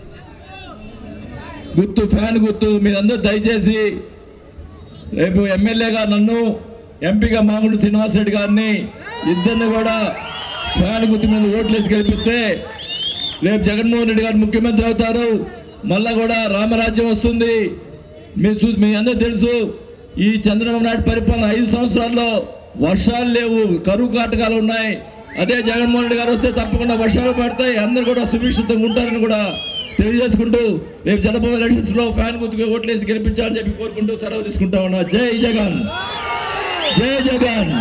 గుర్తు ఫ్యాన్ గుర్తు మీరందరూ దయచేసి రేపు ఎమ్మెల్యేగా నన్ను ఎంపీగా మాగుండు శ్రీనివాసరెడ్డి గారిని ఇద్దరిని కూడా ఫ్యాన్ గుర్తు మీద ఓట్లేసి గెలిపిస్తే రేపు జగన్మోహన్ రెడ్డి గారు ముఖ్యమంత్రి అవుతారు మళ్ళా కూడా రామరాజ్యం వస్తుంది మీరు చూ మీ అందరూ తెలుసు ఈ చంద్రబాబు నాయుడు పరిపాలన ఐదు సంవత్సరాల్లో వర్షాలు లేవు కరువు కాటకాలు ఉన్నాయి అదే జగన్మోహన్ రెడ్డి గారు వస్తే తప్పకుండా వర్షాలు పడతాయి అందరూ కూడా సుభిక్షితంగా ఉంటారని కూడా తెలియజేసుకుంటూ రేపు జనభవ ఎలక్షన్స్ లో ఫ్యాన్ గుర్తుగా ఓట్లేసి గెలిపించాలని చెప్పి కోరుకుంటూ సెలవు తీసుకుంటా ఉన్నా జై జగన్ జై జగన్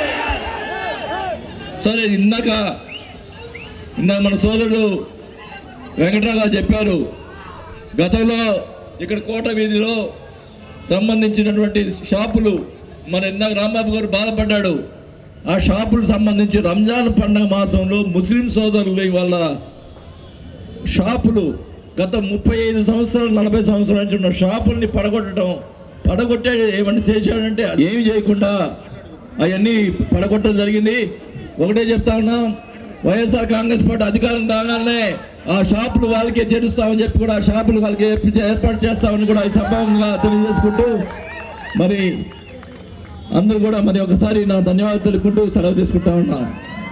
సరే ఇందాక ఇందాక మన సోదరుడు వెంకట్రావు గారు చెప్పారు గతంలో ఇక్కడ కోట వీధిలో సంబంధించినటువంటి షాపులు మన ఇందాక రాంబాబు గారు బాధపడ్డాడు ఆ షాపులకు సంబంధించి రంజాన్ పండగ మాసంలో ముస్లిం సోదరులు వాళ్ళ షాపులు గత ముప్పై ఐదు సంవత్సరాలు నలభై సంవత్సరాల నుంచి ఉన్న షాపుల్ని పడగొట్టడం పడగొట్టే ఏమన్నా చేశాడంటే ఏమి చేయకుండా అవన్నీ పడగొట్టడం జరిగింది ఒకటే చెప్తా ఉన్నాం వైఎస్ఆర్ కాంగ్రెస్ పార్టీ అధికారం రాగానే ఆ షాపులు వాళ్ళకే చేరుస్తామని చెప్పి కూడా ఆ షాపులు వాళ్ళకి ఏర్ప- ఏర్పాటు చేస్తామని కూడా ఈ సభాముగా తెలియజేసుకుంటూ మరి అందరూ కూడా మరి ఒకసారి నా ధన్యవాదాలు తెలుపుకుంటూ సెలవు తీసుకుంటా ఉన్నాం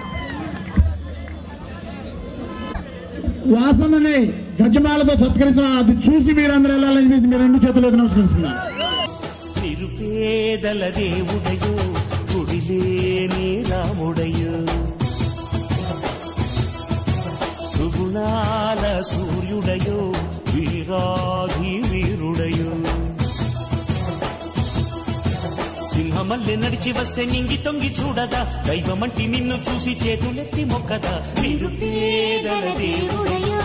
వాసనని గజమాలతో సత్కరిస్తున్న అది చూసి మీరందరూ వెళ్ళాలని చెప్పి మీరు రెండు చేతులకు నమస్కరిస్తున్నా నిరుపేదల దేవుడయో గుడిలేని రాముడయో సుగుణాల సూర్యుడయో వీరాధి వీరుడయో సింహమల్లె నడిచి వస్తే నింగి తొంగి చూడదా దైవమంటి నిన్ను చూసి చేతులెత్తి మొక్కదా నిరుపేదల దేవుడయో